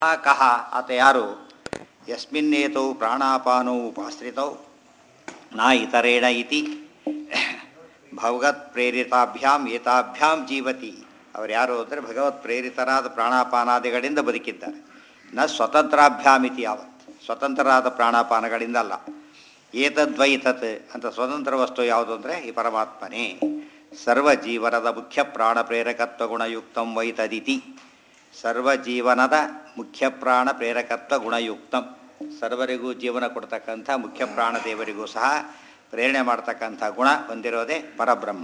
ಕಹ ಆತ ಯಾರು ಯಸ್ಮಿನ್ನೇತೌ ಪ್ರಾಣಾಪಾನೌ ಉಪಾಶ್ರಿತೌ ನ ಇತರೇಣ ಇತಿ ಭಗವತ್ ಪ್ರೇರಿತಾಭ್ಯಾಂ ಏತಾಭ್ಯಾಂ ಜೀವತಿ ಅವರು ಯಾರು ಅಂದರೆ ಭಗವತ್ ಪ್ರೇರಿತರಾದ ಪ್ರಾಣಾಪಾನಾದಿಗಳಿಂದ ಬದುಕಿದ್ದಾರೆ ನ ಸ್ವತಂತ್ರಾಭ್ಯಾಮ್ ಇತಿ ಯಾವತ್ ಸ್ವತಂತ್ರರಾದ ಪ್ರಾಣಾಪಾನಗಳಿಂದ ಅಲ್ಲ ಏತದ್ವೈ ತತ್ ಅಂತ ಸ್ವತಂತ್ರ ವಸ್ತು ಯಾವುದು ಅಂದರೆ ಈ ಪರಮಾತ್ಮನೇ ಸರ್ವಜೀವನದ ಮುಖ್ಯ ಪ್ರಾಣ ಪ್ರೇರಕತ್ವ ಗುಣಯುಕ್ತಂ ವೈ ತದಿತಿ ಸರ್ವಜೀವನದ ಮುಖ್ಯ ಪ್ರಾಣ ಪ್ರೇರಕತ್ವ ಗುಣಯುಕ್ತಂ ಸರ್ವರಿಗೂ ಜೀವನ ಕೊಡ್ತಕ್ಕಂಥ ಮುಖ್ಯ ಪ್ರಾಣ ದೇವರಿಗೂ ಸಹ ಪ್ರೇರಣೆ ಮಾಡ್ತಕ್ಕಂಥ ಗುಣ ಹೊಂದಿರೋದೇ ಪರಬ್ರಹ್ಮ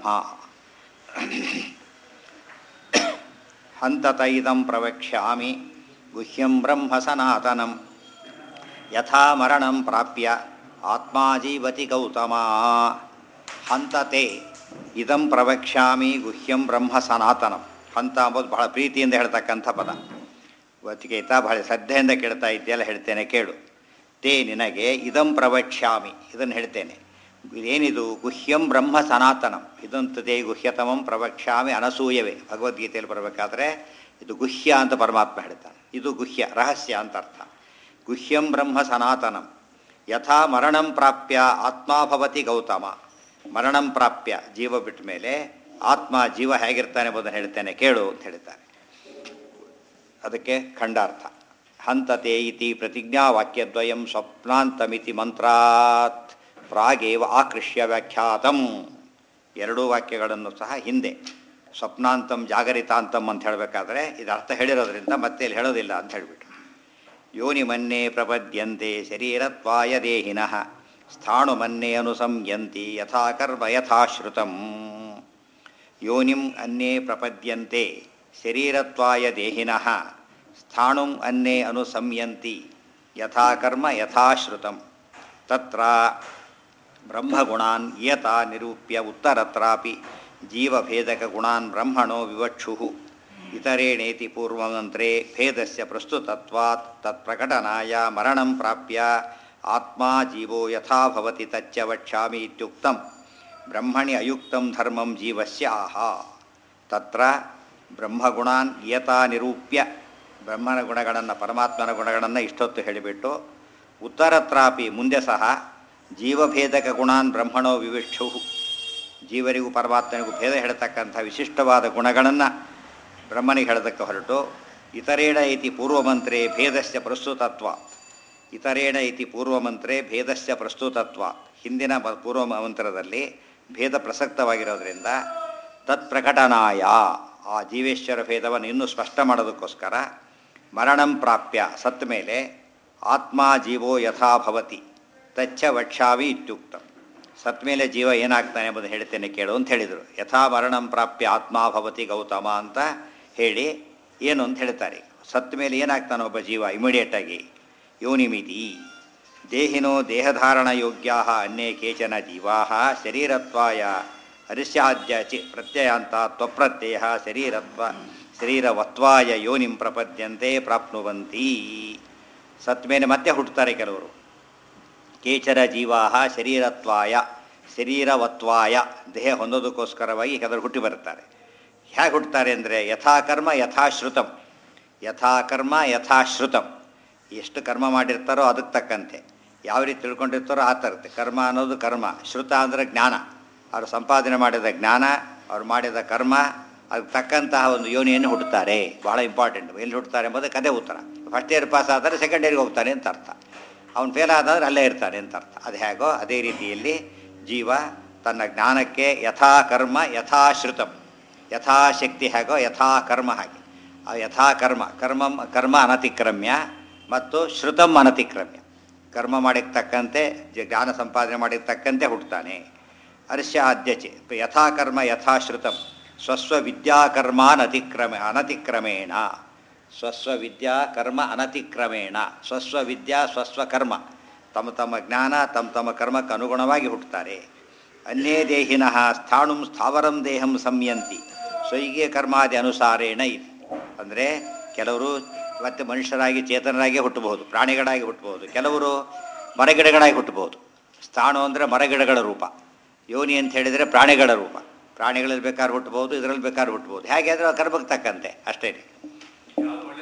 ಹಂತತ ಇದಂ ಪ್ರವಕ್ಷ್ಯಾಮಿ ಗುಹ್ಯಂ ಬ್ರಹ್ಮ ಸನಾತನಂ ಯಥಾ ಮರಣಂ ಪ್ರಾಪ್ಯ ಆತ್ಮಾ ಜೀವತಿ ಗೌತಮ ಹಂತತೆ ಇದಂ ಪ್ರವಕ್ಷ್ಯಾಮಿ ಗುಹ್ಯಂ ಬ್ರಹ್ಮ ಸನಾತನಂ ಹಂತ ಅಂಬೋದು ಬಹಳ ಪ್ರೀತಿಯಿಂದ ಹೇಳ್ತಕ್ಕಂಥ ಪದ ಗೊತ್ತಿಗೆತ ಬಹಳ ಶ್ರದ್ಧೆಯಿಂದ ಕೇಳ್ತಾ ಇದ್ದೆಲ್ಲ ಹೇಳ್ತೇನೆ ಕೇಳು ತೇ ನಿನಗೆ ಇದಂ ಪ್ರವಕ್ಷ್ಯಾಮಿ ಇದನ್ನು ಹೇಳ್ತೇನೆ ಇದೇನಿದು ಗುಹ್ಯಂ ಬ್ರಹ್ಮ ಸನಾತನಂ ಇದಂತ ತೇ ಗುಹ್ಯತಮಂ ಪ್ರವಕ್ಷ್ಯಾಮಿ ಅನಸೂಯವೇ ಭಗವದ್ಗೀತೆಯಲ್ಲಿ ಬರಬೇಕಾದ್ರೆ ಇದು ಗುಹ್ಯ ಅಂತ ಪರಮಾತ್ಮ ಹೇಳ್ತಾನೆ ಇದು ಗುಹ್ಯ ರಹಸ್ಯ ಅಂತ ಅರ್ಥ ಗುಹ್ಯಂ ಬ್ರಹ್ಮ ಸನಾತನಂ ಯಥಾ ಮರಣಂ ಪ್ರಾಪ್ಯ ಆತ್ಮಾ ಭವತಿ ಗೌತಮ ಮರಣಂ ಪ್ರಾಪ್ಯ ಜೀವ ಬಿಟ್ಟ ಮೇಲೆ ಆತ್ಮ ಜೀವ ಹೇಗಿರ್ತಾನೆ ಎಂಬುದನ್ನು ಹೇಳ್ತೇನೆ ಕೇಳು ಅಂತ ಹೇಳ್ತಾರೆ ಅದಕ್ಕೆ ಖಂಡಾರ್ಥ ಹಂತತೆ ಇತಿ ಪ್ರತಿಜ್ಞಾವಾಕ್ಯದ್ವಯಂ ಸ್ವಪ್ನಾಂತಮಿತಿ ಮಂತ್ರಾತ್ ಪ್ರಾಗೇವ ಆಕೃಷ್ಯ ವ್ಯಾಖ್ಯಾತಂ ಎರಡೂ ವಾಕ್ಯಗಳನ್ನು ಸಹ ಹಿಂದೆ ಸ್ವಪ್ನಾಂತಂ ಜಾಗರಿತಾಂತಂ ಅಂತ ಹೇಳಬೇಕಾದ್ರೆ ಇದು ಅರ್ಥ ಹೇಳಿರೋದ್ರಿಂದ ಮತ್ತೆ ಇಲ್ಲಿ ಹೇಳೋದಿಲ್ಲ ಅಂತ ಹೇಳಿಬಿಟ್ಟು ಯೋನಿ ಮನ್ನೆ ಪ್ರಪದ್ಯಂತೆ ಶರೀರತ್ವಾಯ ದೇಹಿನಃ ಸ್ಥಾಣು ಮನ್ನೆ ಅನುಸಂಯಂತಿ ಯಥಾ ಕರ್ಮ ಯಥಾಶ್ರುತಂ ಯೋನಿಂ ಅನ್ನೇ ಪ್ರಪದ್ಯಂತೆ ಶರೀರತ್ವಾಯ ದೇಹಿನಃ ಸ್ಥಾಣುಂ ಅನ್ನೇ ಅನುಸಂಯಂತಿ ಯಥಾ ಕರ್ಮ ಯಥಾಶ್ರುತಂ ತತ್ರ ಬ್ರಹ್ಮಗುಣಾನ್ ಯತ ನಿರೂಪ್ಯ ಉತ್ತರತ್ರಾಪಿ ಜೀವಭೇದಕಗುಣಾನ್ ಬ್ರಹ್ಮಣೋ ವಿವಕ್ಷುಃ ಇತರೇಣೇತಿ ಪೂರ್ವಮಂತ್ರೆ ಭೇದಸ್ಯ ಪ್ರಸ್ತುತತ್ವಾತ್ ತತ್ಪ್ರಕಟನಾಯ ಮರಣಂ ಪ್ರಾಪ್ಯ ಆತ್ಮಾ ಜೀವೋ ಯಥಾ ಭವತಿ ತಚ್ಚ ವಕ್ಷ್ಯಾಮಿ ಇತ್ಯುಕ್ತಂ ಬ್ರಹ್ಮಣಿ ಅಯುಕ್ತಂ ಧರ್ಮಂ ಜೀವಸ್ಯ ಆಹ ತತ್ರ ಬ್ರಹ್ಮಗುಣಾನ್ ಯಥಾ ನಿರೂಪ್ಯ ಬ್ರಹ್ಮನ ಗುಣಗಳನ್ನು ಪರಮಾತ್ಮನ ಗುಣಗಳನ್ನು ಇಷ್ಟೊತ್ತು ಹೇಳಿಬಿಟ್ಟು ಉತ್ತರತ್ರಾಪಿ ಮುಂದೆ ಸಹ ಜೀವಭೇದಕ ಗುಣಾನ್ ಬ್ರಹ್ಮಣೋ ವಿವಿಕ್ಷು ಜೀವರಿಗೂ ಪರಮಾತ್ಮನಿಗೂ ಭೇದ ಹೇಳ್ತಕ್ಕಂಥ ವಿಶಿಷ್ಟವಾದ ಗುಣಗಳನ್ನು ಬ್ರಹ್ಮನಿಗೆ ಹೇಳೋದಕ್ಕೆ ಹೊರಟು ಇತರೇಣ ಇತಿ ಪೂರ್ವಮಂತ್ರೆ ಭೇದಸ್ಯ ಪ್ರಸ್ತುತತ್ವ ಇತರೇಣ ಇತಿ ಪೂರ್ವಮಂತ್ರೆ ಭೇದಸ್ಯ ಪ್ರಸ್ತುತತ್ವ ಹಿಂದಿನ ಮ- ಪೂರ್ವ ಮಂತ್ರದಲ್ಲಿ ಭೇದ ಪ್ರಸಕ್ತವಾಗಿರೋದ್ರಿಂದ ತತ್ಪ್ರಕಟನಾಯ ಆ ಜೀವೇಶ್ವರ ಭೇದವನ್ನು ಇನ್ನೂ ಸ್ಪಷ್ಟ ಮಾಡೋದಕ್ಕೋಸ್ಕರ ಮರಣಂ ಪ್ರಾಪ್ಯ ಸತ್ತ ಮೇಲೆ ಆತ್ಮ ಜೀವೋ ಯಥಾ ಭವತಿ ತಚ್ಚ ವಕ್ಷಾವಿ ಇತ್ಯುಕ್ತಂ ಸತ್ ಮೇಲೆ ಜೀವ ಏನಾಗ್ತಾನೆ ಎಂಬುದು ಹೇಳ್ತೇನೆ ಕೇಳು ಅಂತ ಹೇಳಿದರು ಯಥಾ ಮರಣಂ ಪ್ರಾಪ್ಯ ಆತ್ಮ ಭವತಿ ಗೌತಮ ಅಂತ ಹೇಳಿ ಏನು ಅಂತ ಹೇಳ್ತಾರೆ ಸತ್ತ ಮೇಲೆ ಏನಾಗ್ತಾನೆ ಒಬ್ಬ ಜೀವ ಇಮಿಡಿಯೇಟಾಗಿ ಯೋನಿಮಿತಿ ದೇಹಿನೋ ದೇಹಧಾರಣ ಯೋಗ್ಯಾ ಅನ್ಯೇ ಕೇಚನ ಜೀವಾ ಶರೀರತ್ವಾಯ ಅರಿಸ್ಯಾದ್ಯ ಚಿ ಪ್ರತ್ಯಯಾಂತ ತ್ವಪ್ರತ್ಯಯ ಶರೀರತ್ವ ಶರೀರವತ್ವಾಯ ಯೋನಿಂ ಪ್ರಪದ್ಯಂತೆ ಪ್ರಾಪ್ನುವಂತಿ ಸತ್ ಮೇಲೆ ಮತ್ತೆ ಹುಟ್ಟುತ್ತಾರೆ ಕೆಲವರು ಕೇಚರ ಜೀವಾ ಶರೀರತ್ವಾಯ ಶರೀರವತ್ವಾಯ ದೇಹ ಹೊಂದೋದಕ್ಕೋಸ್ಕರವಾಗಿ ಕೆಲವರು ಹುಟ್ಟಿ ಬರುತ್ತಾರೆ ಹೇಗೆ ಹುಟ್ಟುತ್ತಾರೆ ಅಂದರೆ ಯಥಾಕರ್ಮ ಯಥಾಶ್ರುತಂ ಯಥಾಕರ್ಮ ಯಥಾಶ್ರುತಂ ಎಷ್ಟು ಕರ್ಮ ಮಾಡಿರ್ತಾರೋ ಅದಕ್ಕೆ ತಕ್ಕಂತೆ ಯಾವ ರೀತಿ ತಿಳ್ಕೊಂಡಿರ್ತಾರೋ ಆ ಥರತೆ ಕರ್ಮ ಅನ್ನೋದು ಕರ್ಮ ಶ್ರುತ ಅಂದರೆ ಜ್ಞಾನ ಅವರು ಸಂಪಾದನೆ ಮಾಡಿದ ಜ್ಞಾನ ಅವ್ರು ಮಾಡಿದ ಕರ್ಮ ಅದಕ್ಕೆ ತಕ್ಕಂತಹ ಒಂದು ಯೋನಿಯನ್ನು ಹುಟ್ಟುತ್ತಾರೆ ಭಾಳ ಇಂಪಾರ್ಟೆಂಟ್ ಎಲ್ಲಿ ಹುಟ್ಟುತ್ತಾರೆ ಎಂಬುದಕ್ಕೆ ಅದೇ ಉತ್ತರ ಫಸ್ಟ್ ಇಯರ್ ಪಾಸ್ ಆದರೆ ಸೆಕೆಂಡ್ ಇಯರ್ಗೆ ಹೋಗ್ತಾನೆ ಅಂತ ಅರ್ಥ ಅವನು ಫೇಲ್ ಆದಾದ್ರೆ ಅಲ್ಲೇ ಇರ್ತಾನೆ ಅಂತ ಅರ್ಥ ಅದು ಹೇಗೋ ಅದೇ ರೀತಿಯಲ್ಲಿ ಜೀವ ತನ್ನ ಜ್ಞಾನಕ್ಕೆ ಯಥಾ ಕರ್ಮ ಯಥಾಶ್ರುತಂ ಯಥಾಶಕ್ತಿ ಹೇಗೋ ಯಥಾ ಕರ್ಮ ಹಾಗೆ ಆ ಯಥಾ ಕರ್ಮ ಕರ್ಮ ಕರ್ಮ ಅನತಿಕ್ರಮ್ಯ ಮತ್ತು ಶ್ರುತಂ ಅನತಿಕ್ರಮ್ಯ ಕರ್ಮ ಮಾಡಿದ ತಕ್ಕಂತೆ ಜ- ಜ್ಞಾನ ಸಂಪಾದನೆ ಮಾಡಿದ ತಕ್ಕಂತೆ ಹುಟ್ಟುತ್ತಾನೆ ಅರ್ಶ್ಯ ಅಧ್ಯಚೆ ಯಥಾ ಕರ್ಮ ಯಥಾಶ್ರುತಂ ಸ್ವಸ್ವ ವಿದ್ಯಾಕರ್ಮಾನ್ ಅತಿಕ್ರಮ ಅನತಿಕ್ರಮೇಣ ಸ್ವಸ್ವ ವಿದ್ಯಾ ಕರ್ಮ ಅನತಿಕ್ರಮೇಣ ಸ್ವಸ್ವ ವಿದ್ಯಾ ಸ್ವಸ್ವ ಕರ್ಮ ತಮ್ಮ ತಮ್ಮ ಜ್ಞಾನ ತಮ್ಮ ತಮ್ಮ ಕರ್ಮಕ್ಕೆ ಅನುಗುಣವಾಗಿ ಹುಟ್ಟುತ್ತಾರೆ ಅನ್ಯೇ ದೇಹಿನಃ ಸ್ಥಾಣುಂ ಸ್ಥಾವರಂ ದೇಹಂ ಸಂಯಂತಿ ಸ್ವೈಗೆ ಕರ್ಮಾದಿ ಅನುಸಾರೇಣ ಇದೆ ಅಂದರೆ ಕೆಲವರು ಮತ್ತೆ ಮನುಷ್ಯರಾಗಿ ಚೇತನರಾಗಿ ಹುಟ್ಟಬಹುದು ಪ್ರಾಣಿಗಳಾಗಿ ಹುಟ್ಟಬಹುದು ಕೆಲವರು ಮರಗಿಡಗಳಾಗಿ ಹುಟ್ಟಬಹುದು ಸ್ಥಾಣು ಅಂದರೆ ಮರಗಿಡಗಳ ರೂಪ ಯೋನಿ ಅಂತ ಹೇಳಿದರೆ ಪ್ರಾಣಿಗಳ ರೂಪ ಪ್ರಾಣಿಗಳಲ್ಲಿ ಬೇಕಾದ್ರೆ ಹುಟ್ಟಬಹುದು ಇದರಲ್ಲಿ ಬೇಕಾದ್ರೆ ಹುಟ್ಟಬಹುದು ಹೇಗೆ ಅಂದರೆ ಕರ್ಮಕ್ಕೆ ತಕ್ಕಂತೆ ಅಷ್ಟೇ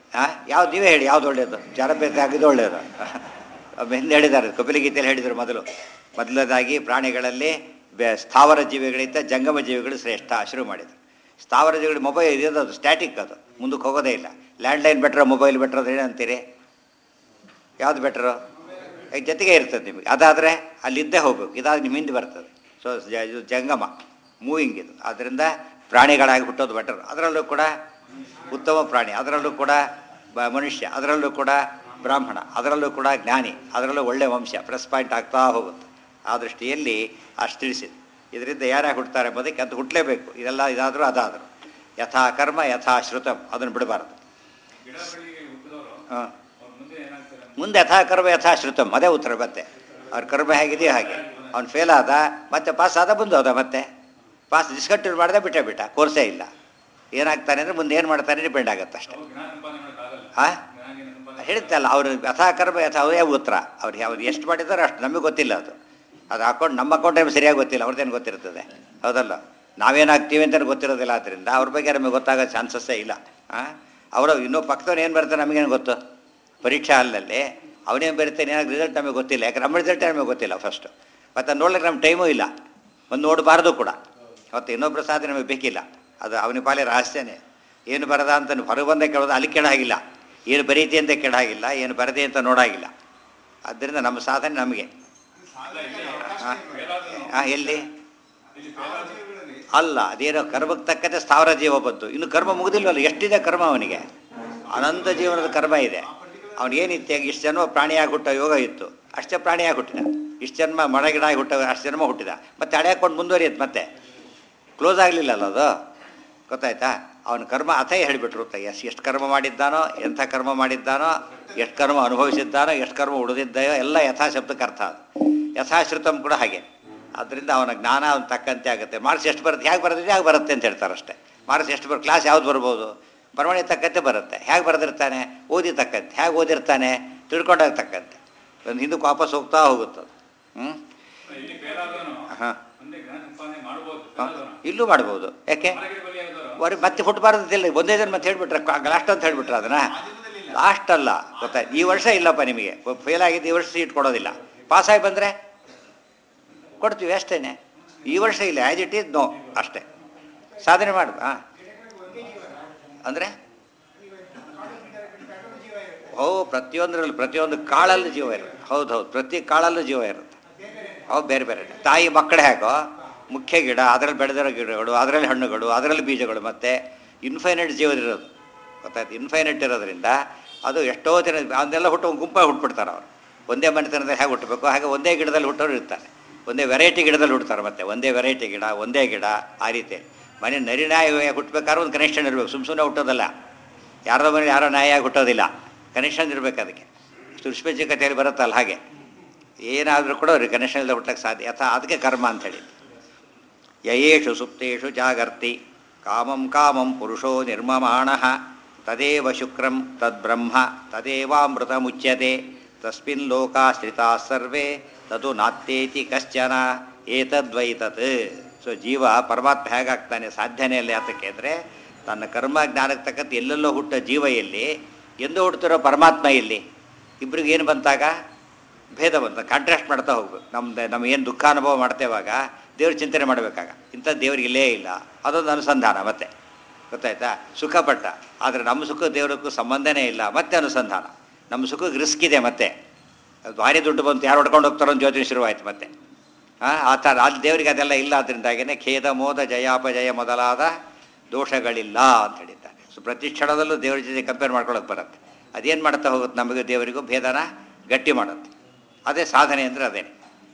ಹಾಂ ಯಾವ್ದು ನೀವೇ ಹೇಳಿ ಯಾವ್ದು ಒಳ್ಳೆಯದು ಜಾರಬೇತ ಆಗಿದ್ದು ಒಳ್ಳೆಯದು ಹಿಂದೆ ಹೇಳಿದ್ದಾರೆ ಕಪಿಲಗೀತೆಯಲ್ಲಿ ಹೇಳಿದರು ಮೊದಲು ಮೊದಲದಾಗಿ ಪ್ರಾಣಿಗಳಲ್ಲಿ ಬೆ- ಸ್ಥಾವರ ಜೀವಿಗಳಿಂದ ಜಂಗಮ ಜೀವಿಗಳು ಶ್ರೇಷ್ಠ ಶುರು ಮಾಡಿದರು ಸ್ಥಾವರ ಜೀವಿಗಳು ಮೊಬೈಲ್ ಇರೋದು ಅದು ಸ್ಟ್ಯಾಟಿಕ್ ಅದು ಮುಂದಕ್ಕೆ ಹೋಗೋದೇ ಇಲ್ಲ ಲ್ಯಾಂಡ್ಲೈನ್ ಬೆಟ್ರ ಮೊಬೈಲ್ ಬೆಟ್ರ್ ಅದು ಏನಂತೀರಿ ಯಾವ್ದು ಬೆಟ್ರು ಈಗ ಜೊತೆಗೆ ಇರ್ತದೆ ನಿಮಗೆ ಅದಾದರೆ ಅಲ್ಲಿದ್ದೇ ಹೋಗ್ಬೇಕು ಇದಾದ ನಿಮ್ಮ ಹಿಂದೆ ಬರ್ತದೆ ಸೊ ಇದು ಜಂಗಮ ಮೂವಿಂಗ್ ಇದು ಆದ್ದರಿಂದ ಪ್ರಾಣಿಗಳಾಗಿ ಹುಟ್ಟೋದು ಬೆಟರ್ ಅದರಲ್ಲೂ ಕೂಡ ಉತ್ತಮ ಪ್ರಾಣಿ ಅದರಲ್ಲೂ ಕೂಡ ಬ- ಮನುಷ್ಯ ಅದರಲ್ಲೂ ಕೂಡ ಬ್ರಾಹ್ಮಣ ಅದರಲ್ಲೂ ಕೂಡ ಜ್ಞಾನಿ ಅದರಲ್ಲೂ ಒಳ್ಳೆ ವಂಶ ಪ್ಲಸ್ ಪಾಯಿಂಟ್ ಆಗ್ತಾ ಹೋಗುತ್ತೆ ಆ ದೃಷ್ಟಿಯಲ್ಲಿ ಅಷ್ಟು ತಿಳಿಸಿದೆ ಇದರಿಂದ ಯಾರ್ಯಾರು ಹುಡ್ತಾರೆ ಎಂಬುದಕ್ಕೆ ಅದು ಹುಟ್ಟಲೇಬೇಕು ಇದೆಲ್ಲ ಇದಾದರೂ ಅದಾದರೂ ಯಥಾ ಕರ್ಮ ಯಥಾ ಶ್ರುತಂ ಅದನ್ನು ಬಿಡಬಾರ್ದು ಗಿಡ ಬಳ್ಳಿಗೆ ಹುಟ್ಟಿದವರು ಹಾಂ ಅವ್ರ ಮುಂದೆ ಏನಾಗ್ತಾರೆ ಮುಂದೆ ಯಥಾ ಕರ್ಮ ಯಥಾ ಶ್ರುತಂ ಅದೇ ಉತ್ತರ ಮತ್ತೆ ಅವ್ರ ಕರ್ಮ ಹೇಗಿದೆಯೋ ಹಾಗೆ ಅವ್ನು ಫೇಲ್ ಆದ ಮತ್ತೆ ಪಾಸ್ ಆದ ಬಂದು ಹೋದ ಮತ್ತೆ ಪಾಸ್ ಡಿಸ್ಕಂಟಿನ್ಯೂ ಮಾಡಿದೆ ಬಿಟ್ಟೇ ಬಿಟ್ಟ ಕೋರ್ಸೇ ಇಲ್ಲ ಏನಾಗ್ತಾನೆ ಅಂದರೆ ಮುಂದೆ ಏನು ಮಾಡ್ತಾನೆ ಡಿಪೆಂಡ್ ಆಗುತ್ತೆ ಅಷ್ಟೇ ಅವ್ರು ಜ್ಞಾನ ಸಂಪಾದನೆ ಮಾಡೋಕ್ಕಾಗಲ್ಲ ಹಾಂ ಜ್ಞಾನ ಸಂಪಾದನೆ ಹೇಳ್ತಲ್ಲ ಅವ್ರು ಯಥಾ ಕರ್ಮ ಯಥಾ ಅವೇ ಉತ್ತರ ಅವ್ರು ಅವ್ರು ಎಷ್ಟು ಮಾಡಿದಾರೋ ಅಷ್ಟು ನಮಗೆ ಗೊತ್ತಿಲ್ಲ ಅದು ಅದು ಅಕೌಂಟ್ ನಮ್ಮ ಅಕೌಂಟ್ ಸರಿಯಾಗಿ ಗೊತ್ತಿಲ್ಲ ಅವ್ರದ್ದೇನು ಗೊತ್ತಿರ್ತದೆ ಹೌದಲ್ಲ ನಾವೇನಾಗ್ತೀವಿ ಅಂತ ಗೊತ್ತಿರೋದಿಲ್ಲ ಆದ್ದರಿಂದ ಅವ್ರ ಬಗ್ಗೆ ನಮಗೆ ಗೊತ್ತಾಗೋ ಚಾನ್ಸಸ್ಸೇ ಇಲ್ಲ ಹಾಂ ಅವರು ಇನ್ನೂ ಪಕ್ಕದವ್ನು ಏನು ಬರ್ತಾರೆ ನಮಗೇನು ಗೊತ್ತು ಪರೀಕ್ಷಾ ಹಾಲ್ನಲ್ಲಿ ಅವನೇನು ಬರೀತಾನೆ ಏನಾಗ ರಿಸಲ್ಟ್ ನಮಗೆ ಗೊತ್ತಿಲ್ಲ ಯಾಕಂದ್ರೆ ನಮ್ಮ ರಿಸಲ್ಟೇ ನಮಗೆ ಗೊತ್ತಿಲ್ಲ ಫಸ್ಟು ಮತ್ತು ನೋಡ್ಲಿಕ್ಕೆ ನಮ್ಮ ಟೈಮೂ ಇಲ್ಲ ಒಂದು ನೋಡಬಾರ್ದು ಕೂಡ ಮತ್ತು ಇನ್ನೊಬ್ಬರ ಸಾಧನೆ ನಮಗೆ ಬೇಕಿಲ್ಲ ಅದು ಅವನ ಪಾಲೆ ರಹಸ್ಯನೇ ಏನು ಬರದ ಅಂತ ಹೊರಗೆ ಬಂದೇ ಕೇಳೋದು ಅಲ್ಲಿ ಕೇಳಾಗಿಲ್ಲ ಏನು ಬರೀತಿ ಅಂತ ಕೇಳಾಗಿಲ್ಲ ಏನು ಬರದೆ ಅಂತ ನೋಡಾಗಿಲ್ಲ ಆದ್ದರಿಂದ ನಮ್ಮ ಸಾಧನೆ ನಮಗೆ ಹಾಂ ಎಲ್ಲಿ ಅಲ್ಲ ಅದೇನೋ ಕರ್ಮಕ್ಕೆ ತಕ್ಕಂತೆ ಸ್ಥಾವರ ಜೀವ ಬಂತು ಇನ್ನು ಕರ್ಮ ಮುಗಿದಿಲ್ವಲ್ಲ ಎಷ್ಟಿದೆ ಕರ್ಮ ಅವನಿಗೆ ಅನಂತ ಜೀವನದ ಕರ್ಮ ಇದೆ ಅವನಿಗೇನಿತ್ತು ಇಷ್ಟು ಜನ್ಮ ಪ್ರಾಣಿಯಾಗಿ ಹುಟ್ಟೋ ಯೋಗ ಇತ್ತು ಅಷ್ಟೇ ಪ್ರಾಣಿಯಾಗಿ ಹುಟ್ಟಿದ ಇಷ್ಟು ಜನ್ಮ ಮಡಗಿಡಾಗಿ ಹುಟ್ಟ ಅಷ್ಟು ಜನ್ಮ ಹುಟ್ಟಿದ ಮತ್ತೆ ಹಳೆ ಹಾಕೊಂಡು ಮುಂದುವರಿಯುತ್ತೆ ಮತ್ತೆ ಕ್ಲೋಸ್ ಆಗಲಿಲ್ಲಲ್ಲ ಅದು ಗೊತ್ತಾಯ್ತಾ ಅವನ ಕರ್ಮ ಅಥೇ ಹೇಳಿಬಿಟ್ರು ಎಷ್ಟು ಎಷ್ಟು ಕರ್ಮ ಮಾಡಿದ್ದಾನೋ ಎಂಥ ಕರ್ಮ ಮಾಡಿದ್ದಾನೋ ಎಷ್ಟು ಕರ್ಮ ಅನುಭವಿಸಿದ್ದಾನೋ ಎಷ್ಟು ಕರ್ಮ ಉಳಿದಿದ್ದಾಯೋ ಎಲ್ಲ ಯಥಾಶಬ್ದಕ್ಕೆ ಅರ್ಥ ಅದು ಯಥಾಶ್ರುತಂ ಕೂಡ ಹಾಗೆ ಆದ್ದರಿಂದ ಅವನ ಜ್ಞಾನ ಅವನ ತಕ್ಕಂತೆ ಆಗುತ್ತೆ ಮಾರ್ಕ್ಸ್ ಎಷ್ಟು ಬರುತ್ತೆ ಹೇಗೆ ಬರೆದಿದೆ ಹೇಗೆ ಬರುತ್ತೆ ಅಂತ ಹೇಳ್ತಾರೆ ಅಷ್ಟೇ ಮಾರ್ಕ್ಸ್ ಎಷ್ಟು ಬರ್ ಕ್ಲಾಸ್ ಯಾವ್ದು ಬರ್ಬೋದು ಬರವಣಿಗೆ ತಕ್ಕಂತೆ ಬರುತ್ತೆ ಹೇಗೆ ಬರೆದಿರ್ತಾನೆ ಓದಿ ತಕ್ಕಂತೆ ಹೇಗೆ ಓದಿರ್ತಾನೆ ತಿಳ್ಕೊಂಡಾಗ ತಕ್ಕಂತೆ ಒಂದು ಹಿಂದಕ್ಕೆ ವಾಪಸ್ ಹೋಗ್ತಾ ಹೋಗುತ್ತದು ಹ್ಞೂ ಇಲ್ಲಿ ಫೇಲ್ ಆದವನು ಹಾಂ ಮುಂದೆ ಜ್ಞಾನ ಸಂಪಾದನೆ ಮಾಡ್ಬೋದು fail ಹಾಂ ಆದವನು. ಇಲ್ಲೂ ಮಾಡ್ಬೋದು ಯಾಕೆ ಮಲಗಿದ ಬಲಿಯಾದವರು ಅವ್ರಿಗೆ ಮತ್ತೆ ಹುಟ್ಟಬಾರ್ದಿಲ್ಲ ಒಂದೇ ಜನ ಮತ್ತೆ ಹೇಳ್ಬಿಟ್ರೆ ಲಾಸ್ಟ್ ಅಂತ ಹೇಳ್ಬಿಟ್ರೆ ಅದನ್ನ ಲಾಸ್ಟ್ ಅಲ್ಲ ಗೊತ್ತಾಯ್ತು ಈ ವರ್ಷ ಇಲ್ಲಪ್ಪ ನಿಮಗೆ ಫೇಲ್ ಆಗಿದ್ದು ಈ ವರ್ಷ ಸೀಟ್ ಕೊಡೋದಿಲ್ಲ ಪಾಸ್ ಆಗಿ ಬಂದರೆ ಕೊಡ್ತೀವಿ ಅಷ್ಟೇನೆ ಈ ವರ್ಷ ಇಲ್ಲ ಆ್ಯಸ್ ಇಟ್ ಈಸ್ ನೋ ಅಷ್ಟೇ ಸಾಧನೆ ಮಾಡು ಹಾಂ ಅಂದರೆ ಓ ಪ್ರತಿಯೊಂದರಲ್ಲಿ ಪ್ರತಿಯೊಂದು ಕಾಳಲ್ಲೂ ಜೀವ ಇರುತ್ತೆ ಹೌದು ಹೌದು ಪ್ರತಿ ಕಾಳಲ್ಲೂ ಜೀವ ಇರುತ್ತೆ ಅವು ಬೇರೆ ಬೇರೆ ತಾಯಿ ಮಕ್ಕಳೇ ಹಾಕೋ ಮುಖ್ಯ ಗಿಡ ಅದರಲ್ಲಿ ಬೆಳೆದಿರೋ ಗಿಡಗಳು ಅದರಲ್ಲಿ ಹಣ್ಣುಗಳು ಅದರಲ್ಲಿ ಬೀಜಗಳು ಮತ್ತು ಇನ್ಫೈನೈಟ್ ಜೀವದಿರೋದು ಗೊತ್ತಾಯ್ತು ಇನ್ಫೈನೈಟ್ ಇರೋದ್ರಿಂದ ಅದು ಎಷ್ಟೋ ಜನ ಅದನ್ನೆಲ್ಲ ಹುಟ್ಟು ಗುಂಪಾಗಿ ಹುಟ್ಬಿಡ್ತಾರೆ ಅವರು ಒಂದೇ ಮನೆತನದಲ್ಲಿ ಹೇಗೆ ಹುಟ್ಟಬೇಕು ಹಾಗೆ ಒಂದೇ ಗಿಡದಲ್ಲಿ ಹುಟ್ಟೋರು ಇರ್ತಾರೆ ಒಂದೇ ವೆರೈಟಿ ಗಿಡದಲ್ಲಿ ಹುಡ್ತಾರೆ ಮತ್ತೆ ಒಂದೇ ವೆರೈಟಿ ಗಿಡ ಒಂದೇ ಗಿಡ ಆ ರೀತಿ ಮನೆ ನರಿ ನಾಯಿ ಹುಟ್ಟಬೇಕಾದ್ರೆ ಒಂದು ಕನೆಕ್ಷನ್ ಇರಬೇಕು ಸುಮ್ಮ ಸುಮ್ಮನೆ ಹುಟ್ಟೋದಲ್ಲ ಯಾರ್ದೋ ಮನೆ ಯಾರೋ ನಾಯಿಯಾಗಿ ಹುಟ್ಟೋದಿಲ್ಲ ಕನೆಕ್ಷನ್ ಇರಬೇಕು ಅದಕ್ಕೆ ಸೃಷ್ಟಿಪಂಚ ಕಥೆಯಲ್ಲಿ ಬರುತ್ತಲ್ಲ ಹಾಗೆ ಏನಾದರೂ ಕೂಡ ಅವ್ರಿಗೆ ಕನೆಕ್ಷನ್ ಇಲ್ಲದೆ ಹುಟ್ಟಕ್ಕೆ ಸಾಧ್ಯ ಯಥಾ ಅದಕ್ಕೆ ಕರ್ಮ ಅಂಥೇಳಿ ಯಯೇಷು ಸುಪ್ತೇಷು ಜಾಗರ್ತಿ ಕಾಮಂ ಕಾಮಂ ಪುರುಷೋ ನಿರ್ಮಮಾಣ ತದೇವ ಶುಕ್ರಂ ತದ್ಬ್ರಹ್ಮ ತದೇವಾಮೃತ ಮುಚ್ಯತೆ ತಸ್ಮಿನ್ ಲೋಕಾಶ್ರಿತಾ ಸರ್ವೇ ತದು ನಾತ್ಯೇತಿ ಕಶ್ಚನ ಏತದ್ವೈತತ್ ಸೊ ಜೀವ ಪರಮಾತ್ಮ ಹೇಗಾಗ್ತಾನೆ ಸಾಧ್ಯನೇ ಇಲ್ಲ ಯಾತಕ್ಕೆ ಅಂದರೆ ತನ್ನ ಕರ್ಮ ಜ್ಞಾನಕ್ಕೆ ತಕ್ಕಂತೆ ಎಲ್ಲೆಲ್ಲೋ ಹುಟ್ಟ ಜೀವ ಎಲ್ಲಿ ಎಂದು ಹುಡ್ತಿರೋ ಪರಮಾತ್ಮ ಇಲ್ಲಿ ಇಬ್ರಿಗೆ ಏನು ಬಂತಾಗ ಭೇದ ಬಂತ ಕಾಂಟ್ರಾಸ್ಟ್ ಮಾಡ್ತಾ ಹೋಗ್ಬೇಕು ನಮ್ದು ನಮ್ಮ ಏನು ದುಃಖ ಅನುಭವ ಮಾಡ್ತೇವಾಗ ದೇವ್ರ ಚಿಂತನೆ ಮಾಡಬೇಕಾಗ ಇಂಥ ದೇವ್ರಿಗೆ ಇಲ್ಲೇ ಇಲ್ಲ ಅದೊಂದು ಅನುಸಂಧಾನ ಮತ್ತೆ ಗೊತ್ತಾಯ್ತಾ ಸುಖಪಟ್ಟ ಆದರೆ ನಮ್ಮ ಸುಖ ದೇವರಕ್ಕೂ ಸಂಬಂಧನೇ ಇಲ್ಲ ಮತ್ತೆ ಅನುಸಂಧಾನ ನಮ್ಮ ಸುಖಕ್ಕೆ ರಿಸ್ಕ್ ಇದೆ ಮತ್ತೆ ಅದು ಭಾರಿ ದುಡ್ಡು ಬಂತು ಯಾರು ಹೊಡ್ಕೊಂಡು ಹೋಗ್ತಾರೋ ಅಂತ ಯೋಚನೆ ಶುರುವಾಯ್ತು ಮತ್ತೆ ಹಾಂ ಆ ಥರ ಅಲ್ಲಿ ದೇವರಿಗೆ ಅದೆಲ್ಲ ಇಲ್ಲ ಅದರಿಂದಾಗಿನೇ ಖೇದ ಮೋದ ಜಯಾಪಜಯ ಮೊದಲಾದ ದೋಷಗಳಿಲ್ಲ ಅಂತ ಹೇಳಿದ್ದಾರೆ ಸೊ ಪ್ರತಿ ಕ್ಷಣದಲ್ಲೂ ದೇವ್ರ ಜೊತೆ ಕಂಪೇರ್ ಮಾಡ್ಕೊಳ್ಳೋಕೆ ಬರುತ್ತೆ ಅದೇನು ಮಾಡ್ತಾ ಹೋಗುತ್ತೆ ನಮಗೆ ದೇವರಿಗೂ ಭೇದನ ಗಟ್ಟಿ ಮಾಡುತ್ತೆ ಅದೇ ಸಾಧನೆ ಅಂದರೆ ಅದೇನೆ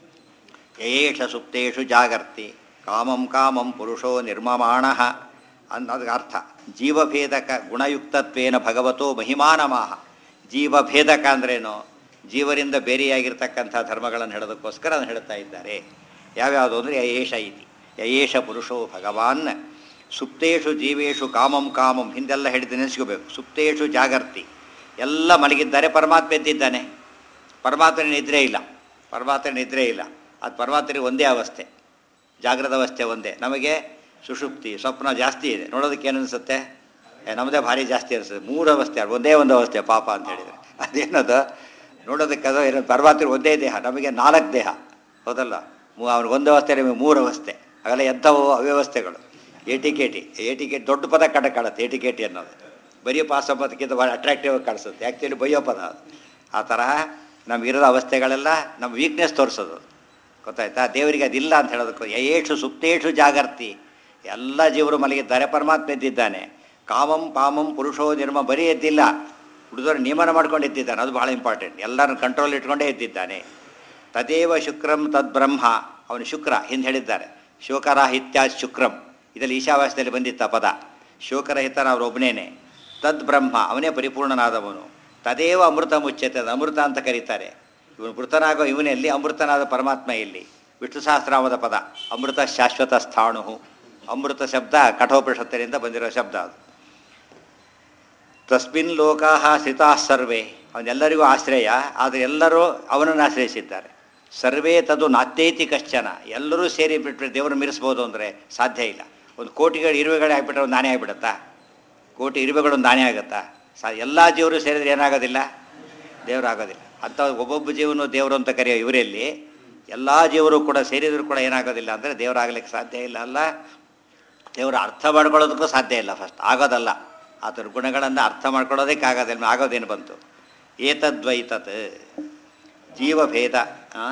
ಯಯೇಷ ಸುಪ್ತೇಷು ಜಾಗರ್ತಿ ಕಾಮಂ ಕಾಮಂ ಪುರುಷೋ ನಿರ್ಮಮಾಣ ಅನ್ನೋದಕ್ಕೆ ಅರ್ಥ ಜೀವಭೇದಕ ಗುಣಯುಕ್ತತ್ವೇನ ಭಗವತೋ ಮಹಿಮಾನಮಾಹ ಜೀವಭೇದಕ ಅಂದ್ರೇನು ಜೀವರಿಂದ ಬೇರೆಯಾಗಿರ್ತಕ್ಕಂಥ ಧರ್ಮಗಳನ್ನು ಹೇಳೋದಕ್ಕೋಸ್ಕರ ಅದನ್ನು ಹೇಳ್ತಾ ಇದ್ದಾರೆ ಯಾವ್ಯಾವುದು ಅಂದರೆ ಯಯೇಷ ಇತಿ ಯಯೇಷ ಪುರುಷೋ ಭಗವಾನ್ ಸುಪ್ತೇಷು ಜೀವೇಶು ಕಾಮಂ ಕಾಮಂ ಹಿಂದೆಲ್ಲ ಹಿಡಿದು ನೆನೆಸ್ಕೋಬೇಕು ಸುಪ್ತೇಷು ಜಾಗರ್ತಿ ಎಲ್ಲ ಮಲಗಿದ್ದಾರೆ ಪರಮಾತ್ಮ ಎದ್ದಿದ್ದಾನೆ ಪರಮಾತ್ಮನ ನಿದ್ರೆ ಇಲ್ಲ ಪರಮಾತ್ಮ ನಿದ್ರೆ ಇಲ್ಲ ಅದು ಪರಮಾತ್ಮನಿಗೆ ಒಂದೇ ಅವಸ್ಥೆ ಜಾಗೃತ ಅವಸ್ಥೆ ಒಂದೇ ನಮಗೆ ಸುಷುಪ್ತಿ ಸ್ವಪ್ನ ಜಾಸ್ತಿ ಇದೆ ನೋಡೋದಕ್ಕೆ ಏನು ಅನಿಸುತ್ತೆ ಏ, ನಮ್ಮದೇ ಭಾರಿ ಜಾಸ್ತಿ ಅನಿಸ್ತದೆ ಮೂರು ಅವಸ್ಥೆ ಒಂದೇ ಒಂದು ಅವಸ್ಥೆ ಪಾಪ ಅಂತ ಹೇಳಿದರೆ ಅದೇನದು ನೋಡೋದಕ್ಕೆ ಅದು ಏನೋ ಪರಮಾತ್ಮ ಒಂದೇ ದೇಹ ನಮಗೆ ನಾಲ್ಕು ದೇಹ ಹೌದಲ್ಲ ಮೂ ಅವ್ನಿಗೆ ಒಂದು ಅವಸ್ಥೆ ನಿಮಗೆ ಮೂರು ಅವಸ್ಥೆ ಅವೆಲ್ಲ ಎಂಥವು ಅವ್ಯವಸ್ಥೆಗಳು ಏಟಿಕೇಟಿ ಏಟಿಕೇಟಿ ದೊಡ್ಡ ಪದ ಕಂಡ ಕಾಣುತ್ತೆ ಏಟಿಕೇಟಿ ಅನ್ನೋದು ಬರೀ ಪಾಸ್ ಅಂಬೋದಕ್ಕಿಂತ ಭಾಳ ಅಟ್ರಾಕ್ಟಿವ್ ಆಗಿ ಕಾಣಿಸುತ್ತೆ ಆ್ಯಕ್ಚುಲಿ ಬಯ್ಯೋ ಪದ ಅದು ಆ ತರಹ ನಮಗಿರೋ ಅವಸ್ಥೆಗಳೆಲ್ಲ ನಮ್ಮ ವೀಕ್ನೆಸ್ ತೋರಿಸೋದು ಗೊತ್ತಾಯ್ತಾ ದೇವರಿಗೆ ಅದಿಲ್ಲ ಅಂತ ಹೇಳೋದಕ್ಕೆ ಯಯೇಷು ಸುಪ್ತೇಷು ಜಾಗರ್ತಿ ಎಲ್ಲ ಜೀವರು ಮಲಗಿದ್ದಾರೆ ಪರಮಾತ್ಮ ಎದ್ದಿದ್ದಾನೆ ಕಾಮಂ ಪಾಮಂ ಪುರುಷೋ ನಿರ್ಮ ಬರೀ ಎದ್ದಿಲ್ಲ ಹುಡುಗರು ನಿಯಮನ ಮಾಡ್ಕೊಂಡು ಎದ್ದಿದ್ದಾನೆ ಅದು ಭಾಳ ಇಂಪಾರ್ಟೆಂಟ್ ಎಲ್ಲರನ್ನು ಕಂಟ್ರೋಲ್ ಇಟ್ಕೊಂಡೇ ಎದ್ದಿದ್ದಾನೆ ತದೇವ ಶುಕ್ರಂ ತದ್ಬ್ರಹ್ಮ ಅವನು ಶುಕ್ರ ಹಿಂದೆ ಹೇಳಿದ್ದಾರೆ ಶೋಕರಾಹಿತ್ಯ ಶುಕ್ರಂ ಇದರಲ್ಲಿ ಈಶಾವಾಸ್ಯದಲ್ಲಿ ಬಂದಿತ್ತ ಪದ ಶೋಕರಹಿತನ ಅವರೊಬ್ಬನೇನೆ ತದ್ಬ್ರಹ್ಮ ಅವನೇ ಪರಿಪೂರ್ಣನಾದವನು ತದೇವ ಅಮೃತ ಮುಚ್ಚತೆ ಅದು ಅಮೃತ ಅಂತ ಕರೀತಾರೆ ಇವನು ಮೃತನಾಗೋ ಇವನಲ್ಲಿ ಅಮೃತನಾದ ಪರಮಾತ್ಮ ಇಲ್ಲಿ ವಿಷ್ಣು ಸಹಸ್ರಾಮದ ಪದ ಅಮೃತ ಶಾಶ್ವತ ಸ್ಥಾಣು ಅಮೃತ ಶಬ್ದ ಕಠೋಪನಿಷತ್ತಿನಿಂದ ಬಂದಿರೋ ಶಬ್ದ ಅದು ತಸ್ಮಿನ್ ಲೋಕಾ ಸ್ಥಿತಾ ಸರ್ವೇ ಅವನೆಲ್ಲರಿಗೂ ಆಶ್ರಯ ಆದರೆ ಎಲ್ಲರೂ ಅವನನ್ನು ಆಶ್ರಯಿಸಿದ್ದಾರೆ ಸರ್ವೇ ತದು ನಾತ್ಯೈತಿ ಕಶ್ಚನ ಎಲ್ಲರೂ ಸೇರಿ ಬಿಟ್ಟರೆ ದೇವರು ಮೀರಿಸ್ಬೋದು ಅಂದರೆ ಸಾಧ್ಯ ಇಲ್ಲ ಒಂದು ಕೋಟಿಗಳು ಇರುವೆಗಳೇ ಆಗಿಬಿಟ್ರೆ ಒಂದು ನಾನೇ ಆಗಿಬಿಡುತ್ತಾ ಕೋಟಿ ಇರುವೆಗಳು ಒಂದು ನಾನೇ ಆಗುತ್ತಾ ಸಾ ಎಲ್ಲ ಜೀವರು ಸೇರಿದ್ರೆ ಏನಾಗೋದಿಲ್ಲ ದೇವರು ಆಗೋದಿಲ್ಲ ಅಂಥ ಒಬ್ಬೊಬ್ಬ ಜೀವನು ದೇವರು ಅಂತ ಕರೆಯೋ ಇವರಲ್ಲಿ ಎಲ್ಲ ಜೀವರು ಕೂಡ ಸೇರಿದರೂ ಕೂಡ ಏನಾಗೋದಿಲ್ಲ ಅಂದರೆ ದೇವರಾಗಲಿಕ್ಕೆ ಸಾಧ್ಯ ಇಲ್ಲ ಅಲ್ಲ ದೇವರು ಅರ್ಥ ಮಾಡ್ಕೊಳ್ಳೋದಕ್ಕೂ ಸಾಧ್ಯ ಇಲ್ಲ ಫಸ್ಟ್ ಆಗೋದಲ್ಲ ಆತನ ಗುಣಗಳನ್ನು ಅರ್ಥ ಮಾಡ್ಕೊಳ್ಳೋದಕ್ಕೆ ಆಗೋದಿಲ್ಲ ಆಗೋದೇನು ಬಂತು ಏತದ್ವೈತತ್ ಜೀವಭೇದ ಆ?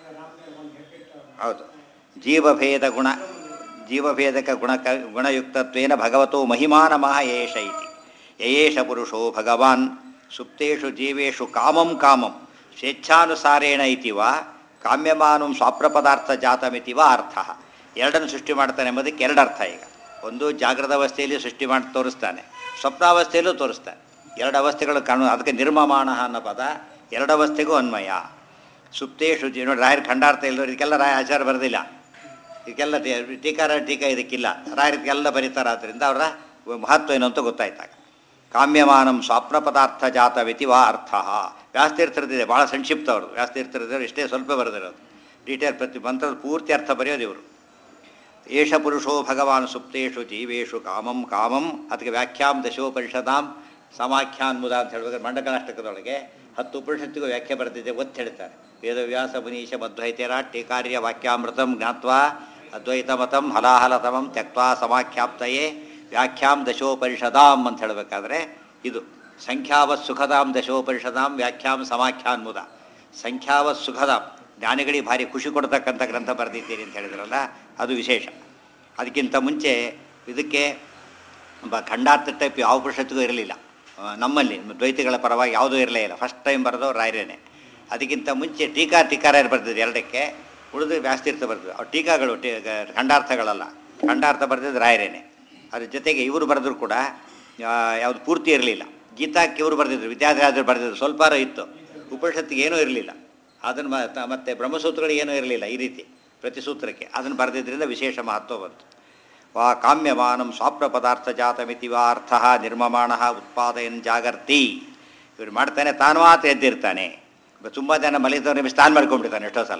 ಹೌದು ಜೀವಭೇದ ಗುಣ ಜೀವಭೇದಕ ಗುಣಕ ಗುಣಯುಕ್ತತ್ವೇನ ಭಗವತೋ ಮಹಿಮಾನಮಃ ಏಷ ಇತಿ ಯಯೇಷ ಪುರುಷೋ ಭಗವಾನ್ ಸುಪ್ತೇಷು ಜೀವೇಷು ಕಾಮಂ ಕಾಮಂ ಸ್ವೇಚ್ಛಾನುಸಾರೇಣ ಇತಿ ವಾ ಕಾಮ್ಯಮಾನಂ ಸ್ವಾಪ್ರಪದಾರ್ಥ ಜಾತಮಿತಿ ವಾ ಅರ್ಥ ಎರಡನ್ನು ಸೃಷ್ಟಿ ಮಾಡ್ತಾನೆ ಎಂಬುದಕ್ಕೆ ಎರಡು ಅರ್ಥ ಈಗ ಒಂದು ಜಾಗೃತ ಅವಸ್ಥೆಯಲ್ಲಿ ಸೃಷ್ಟಿ ಮಾಡಿ ತೋರಿಸ್ತಾನೆ ಸ್ವಪ್ನಾವಸ್ಥೆಯಲ್ಲೂ ತೋರಿಸ್ತಾನೆ ಎರಡು ಅವಸ್ಥೆಗಳು ಕಾಣು ಅದಕ್ಕೆ ನಿರ್ಮಮಾಣ ಅನ್ನೋ ಪದ ಎರಡು ಅವಸ್ಥೆಗೂ ಅನ್ವಯ ಸುಪ್ತೇಶು ಜೀ ನೋಡಿ ರಾಯರ ಖಂಡಾರ್ಥ ಇಲ್ಲದವ್ರು ಇದಕ್ಕೆಲ್ಲ ರಾಯ ಆಚಾರ ಬರೆದಿಲ್ಲ ಇದಕ್ಕೆಲ್ಲ ಟೀ- ಟೀಕಾರ ಟೀಕಾ ಇದಕ್ಕಿಲ್ಲ ರಾಯರಿಗೆಲ್ಲ ಬರೀತಾರೆ ಆದ್ದರಿಂದ ಅವರ ಮಹತ್ವ ಏನು ಅಂತ ಗೊತ್ತಾಯ್ತಾಗ ಕಾಮ್ಯಮಾನಂ ಸ್ವಪ್ನ ಪದಾರ್ಥ ಜಾತವಿತಿ ವಾ ಅರ್ಥ ವ್ಯಾಸತೀರ್ಥರದಿದೆ ಭಾಳ ಸಂಕ್ಷಿಪ್ತ ಅವರು ವ್ಯಾಸತೀರ್ಥರದಿರೋ ಇಷ್ಟೇ ಸ್ವಲ್ಪ ಬರೆದಿರೋದು ಡೀಟೇಲ್ ಪ್ರತಿ ಮಂತ್ರದ ಪೂರ್ತಿ ಅರ್ಥ ಬರೆಯೋದು ಇವರು ಏಷ ಪುರುಷೋ ಭಗವಾನ್ ಸುಪ್ತೇಷು ಜೀವೇಷು ಕಾಮಂ ಕಾಮಂ ಅದಕ್ಕೆ ವ್ಯಾಖ್ಯಾಂ ದಶೋಪನಿಷದಾಂ ಸಮಾಖ್ಯಾನ್ಮುದ ಅಂತ ಹೇಳ್ಬೇಕಾದ್ರೆ ಮಂಡಕನಾಷ್ಟಕದೊಳಗೆ ಹತ್ತು ಉಪನಿಷತ್ತಿಗೂ ವ್ಯಾಖ್ಯೆ ಬರೆದಿದೆ ಒತ್ತು ಹೇಳ್ತಾರೆ ವೇದವ್ಯಾಸ ಮುನೀಶ ಮಧ್ವೈತ್ಯರ ಟೀಕಾರ್ಯ ವಾಕ್ಯಾಮೃತಂ ಜ್ಞಾತ್ವಾ ಅದ್ವೈತ ಮತಂ ಹಲಾಹಲತಮಂ ತ್ಯಕ್ವಾ ಸಮಾಖ್ಯಾಪ್ತಯೇ ವ್ಯಾಖ್ಯಾಂ ದಶೋಪನಿಷದಾಂ ಅಂತ ಹೇಳಬೇಕಾದ್ರೆ ಇದು ಸಂಖ್ಯಾವತ್ ಸುಖದಾಂ ದಶೋಪನಿಷದಾಂ ವ್ಯಾಖ್ಯಾಂ ಸಮಾಖ್ಯಾನ್ಮುದ ಸಂಖ್ಯಾವತ್ ಸುಖದಾಂ ಜ್ಞಾನಿಗಳಿಗೆ ಭಾರಿ ಖುಷಿ ಕೊಡ್ತಕ್ಕಂಥ ಗ್ರಂಥ ಬರೆದಿದ್ದೀರಿ ಅಂತ ಹೇಳಿದ್ರಲ್ಲ ಅದು ವಿಶೇಷ ಅದಕ್ಕಿಂತ ಮುಂಚೆ ಇದಕ್ಕೆ ಬ ಖಂಡಾರ್ಥ ಟೈಪ್ ಯಾವ ಪುರುಷತ್ತಿಗೂ ಇರಲಿಲ್ಲ ಆ, ನಮ್ಮಲ್ಲಿ ದ್ವೈತಿಗಳ ಪರವಾಗಿ ಯಾವುದೂ ಇರಲೇ ಇಲ್ಲ ಫಸ್ಟ್ ಟೈಮ್ ಬರೆದವ್ರು ರಾಯರೇನೆ ಅದಕ್ಕಿಂತ ಮುಂಚೆ ಟೀಕಾ ಟೀಕಾರಾಯರು ಬರೆದಿದ್ದು ಎರಡಕ್ಕೆ ಉಳಿದು ವ್ಯಾಸ್ತೀರ್ಥ ಬರೆದಿದ್ದು ಅವು ಟೀಕಾಗಳು ಟೀ ಖಂಡಾರ್ಥಗಳಲ್ಲ ಖಂಡಾರ್ಥ ಬರೆದಿದ್ದು ರಾಯರೇನೆ ಅದ್ರ ಜೊತೆಗೆ ಇವರು ಬರೆದ್ರು ಕೂಡ ಯಾವುದು ಪೂರ್ತಿ ಇರಲಿಲ್ಲ ಗೀತಾಕ್ಕೆ ಇವರು ಬರೆದಿದ್ರು ವಿದ್ಯಾರ್ಥಿ ಬರೆದಿದ್ರು ಸ್ವಲ್ಪ ಇತ್ತು ಉಪನಿಷತ್ತಿಗೆ ಏನೂ ಇರಲಿಲ್ಲ ಅದನ್ನು ಮತ್ತೆ ಬ್ರಹ್ಮಸೂತ್ರಗಳಿಗೆ ಏನೂ ಇರಲಿಲ್ಲ ಈ ರೀತಿ ಪ್ರತಿ ಸೂತ್ರಕ್ಕೆ ಅದನ್ನು ಬರೆದಿದ್ದರಿಂದ ವಿಶೇಷ ಮಹತ್ವ ಬಂತು ವಾ ಕಾಮ್ಯಮಾನಂ ಸ್ವಾಪ್ನ ಪದಾರ್ಥ ಜಾತಮಿತಿ ವಾ ಅರ್ಥ ನಿರ್ಮಮಾಣ ಉತ್ಪಾದಯನ್ ಜಾಗರ್ತಿ ಇವ್ರು ಮಾಡ್ತಾನೆ ತಾನು ಮಾತ್ರ ಎದ್ದಿರ್ತಾನೆ ತುಂಬ ಜನ ಮಲಗಿದವ್ರು ನಿಮಿಷ ತಾನು ಮಲ್ಕೊಂಡ್ಬಿಡ್ತಾನೆ ಎಷ್ಟೋ ಸಲ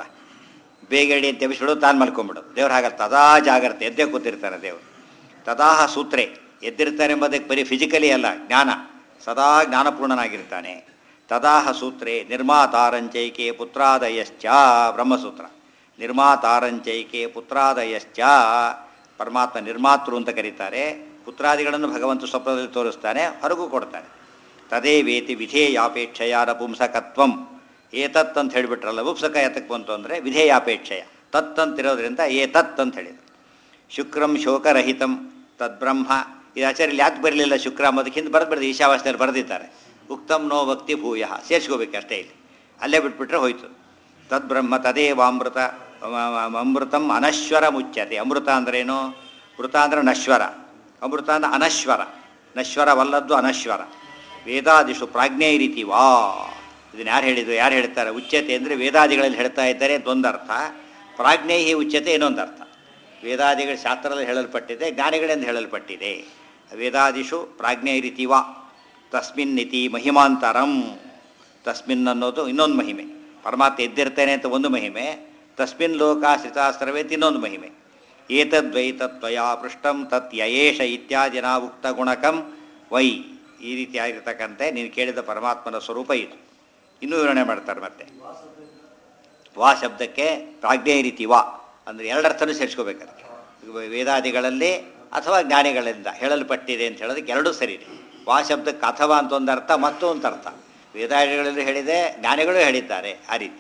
ಬೇಗ ಹೇಳಿ ಅಂತ ಎಬ್ಬಿಸ್ಬಿಡೋದು ತಾನು ಮಲ್ಕೊಂಡ್ಬಿಡೋದು ದೇವ್ರು ಹಾಗೆ ತದಾ ಜಾಗ್ರತೆ ಎದ್ದೇ ಕೂತಿರ್ತಾನೆ ದೇವರು ತದಾಹ ಸೂತ್ರೆ ಎದ್ದಿರ್ತಾನೆ ಎಂಬುದಕ್ಕೆ ಬರೀ ಫಿಸಿಕಲಿ ಅಲ್ಲ ಜ್ಞಾನ ಸದಾ ಜ್ಞಾನಪೂರ್ಣನಾಗಿರ್ತಾನೆ ತದಾಹ ಸೂತ್ರೆ ನಿರ್ಮಾತಾರಂಚೈಕೆ ಪುತ್ರಾದಯಶ್ಚ ಬ್ರಹ್ಮಸೂತ್ರ ನಿರ್ಮಾತಾರಂಚೈಕೆ ಪುತ್ರಾದಯಶ್ಚ ಪರಮಾತ್ಮ ನಿರ್ಮಾತೃ ಅಂತ ಕರೀತಾರೆ ಪುತ್ರಾದಿಗಳನ್ನು ಭಗವಂತ ಸ್ವಪ್ನದಲ್ಲಿ ತೋರಿಸ್ತಾನೆ ಹೊರಗೂ ಕೊಡ್ತಾನೆ ತದೇ ವೇತಿ ವಿಧೇಯಾಪೇಕ್ಷೆಯ ನಪುಂಸಕತ್ವಂ ಏತತ್ ಅಂತ ಹೇಳಿಬಿಟ್ರಲ್ಲ ಪುಂಸಕ ಯಾತಕ್ಕೆ ಬಂತು ಅಂದರೆ ವಿಧೇಯಾಪೇಕ್ಷೆಯ ತತ್ ಅಂತಿರೋದ್ರಿಂದ ಏತತ್ ಅಂತ ಹೇಳಿದ್ರು ಶುಕ್ರಂ ಶೋಕರಹಿತಂ ತದ್ಬ್ರಹ್ಮ ಇದು ಆಚಾರ್ಯಲ್ಲಿ ಯಾಕೆ ಬರಲಿಲ್ಲ ಶುಕ್ರ ಅಂಬೋದಕ್ಕೆ ಹಿಂದೆ ಬರೆದು ಬರೆದು ಈಶಾವಾಸ್ಯದಲ್ಲಿ ಬರೆದಿದ್ದಾರೆ ಉಕ್ತಂ ನೋ ಭಕ್ತಿ ಭೂಯ ಸೇರಿಸ್ಕೋಬೇಕು ಅಷ್ಟೇ ಇಲ್ಲಿ ಅಲ್ಲೇ ಬಿಟ್ಬಿಟ್ರೆ ಹೋಯ್ತು ತದ್ಬ್ರಹ್ಮ ತದೇವಾಮೃತ ಅಮೃತಂ ಅನಶ್ವರ ಮುಚ್ಯತೆ ಅಮೃತ ಅಂದ್ರೇನು ಮೃತ ಅಂದ್ರೆ ನಶ್ವರ ಅಮೃತ ಅಂದ್ರೆ ಅನಶ್ವರ ನಶ್ವರವಲ್ಲದ್ದು ಅನಶ್ವರ ವೇದಾದಿಷು ಪ್ರಾಜ್ಞೆ ರೀತಿ ವಾ ಇದನ್ನು ಯಾರು ಹೇಳಿದ್ರು ಯಾರು ಹೇಳ್ತಾರೆ ಉಚ್ಯತೆ ಅಂದರೆ ವೇದಾದಿಗಳಲ್ಲಿ ಹೇಳ್ತಾ ಇದ್ದಾರೆ ಅದೊಂದರ್ಥ ಪ್ರಾಜ್ಞೈಹಿ ಉಚ್ಯತೆ ಇನ್ನೊಂದು ಅರ್ಥ ವೇದಾದಿಗಳ ಶಾಸ್ತ್ರದಲ್ಲಿ ಹೇಳಲ್ಪಟ್ಟಿದೆ ಜ್ಞಾನಿಗಳಿಂದ ಹೇಳಲ್ಪಟ್ಟಿದೆ ವೇದಾದಿಷು ಪ್ರಾಜ್ಞೆ ರೀತಿ ವಾ ತಸ್ಮಿನ್ ಇತಿ ಮಹಿಮಾಂತರಂ ತಸ್ಮಿನ್ ಅನ್ನೋದು ಇನ್ನೊಂದು ಮಹಿಮೆ ಪರಮಾತ್ಮ ಎದ್ದಿರ್ತೇನೆ ಅಂತ ಒಂದು ಮಹಿಮೆ ತಸ್ಮಿನ್ ಲೋಕಾಶ್ರಿತಾಸ್ತ್ರವೇತ್ ಇನ್ನೊಂದು ಮಹಿಮೆ ಏತದ್ವೈತತ್ವಯ ಪೃಷ್ಟಂ ತತ್ ಯಯೇಷ ಇತ್ಯಾದಿನ ಉಕ್ತ ಗುಣಕಂ ವೈ ಈ ರೀತಿ ಆಗಿರ್ತಕ್ಕಂತೆ ನೀನು ಕೇಳಿದ ಪರಮಾತ್ಮನ ಸ್ವರೂಪ ಇದು ಇನ್ನೂ ವಿವರಣೆ ಮಾಡ್ತಾರೆ ಮತ್ತೆ ವಾ ಶಬ್ದಕ್ಕೆ ಪ್ರಾಜ್ಞೆಯ ರೀತಿ ವಾ ಅಂದರೆ ಎರಡರ್ಥನೂ ಸೇರಿಸ್ಕೋಬೇಕು ಅದಕ್ಕೆ ವೇದಾದಿಗಳಲ್ಲಿ ಅಥವಾ ಜ್ಞಾನಿಗಳಿಂದ ಹೇಳಲ್ಪಟ್ಟಿದೆ ಅಂತ ಹೇಳೋದಕ್ಕೆ ಎರಡೂ ಸರಿ ಇದೆ ವಾ ಶಬ್ದಕ್ಕೆ ಅಥವಾ ಅಂತ ಒಂದು ಅರ್ಥ ಮತ್ತೊಂದು ಅರ್ಥ ವೇದಾದಿಗಳಲ್ಲೂ ಹೇಳಿದೆ ಜ್ಞಾನಿಗಳು ಹೇಳಿದ್ದಾರೆ ಆ ರೀತಿ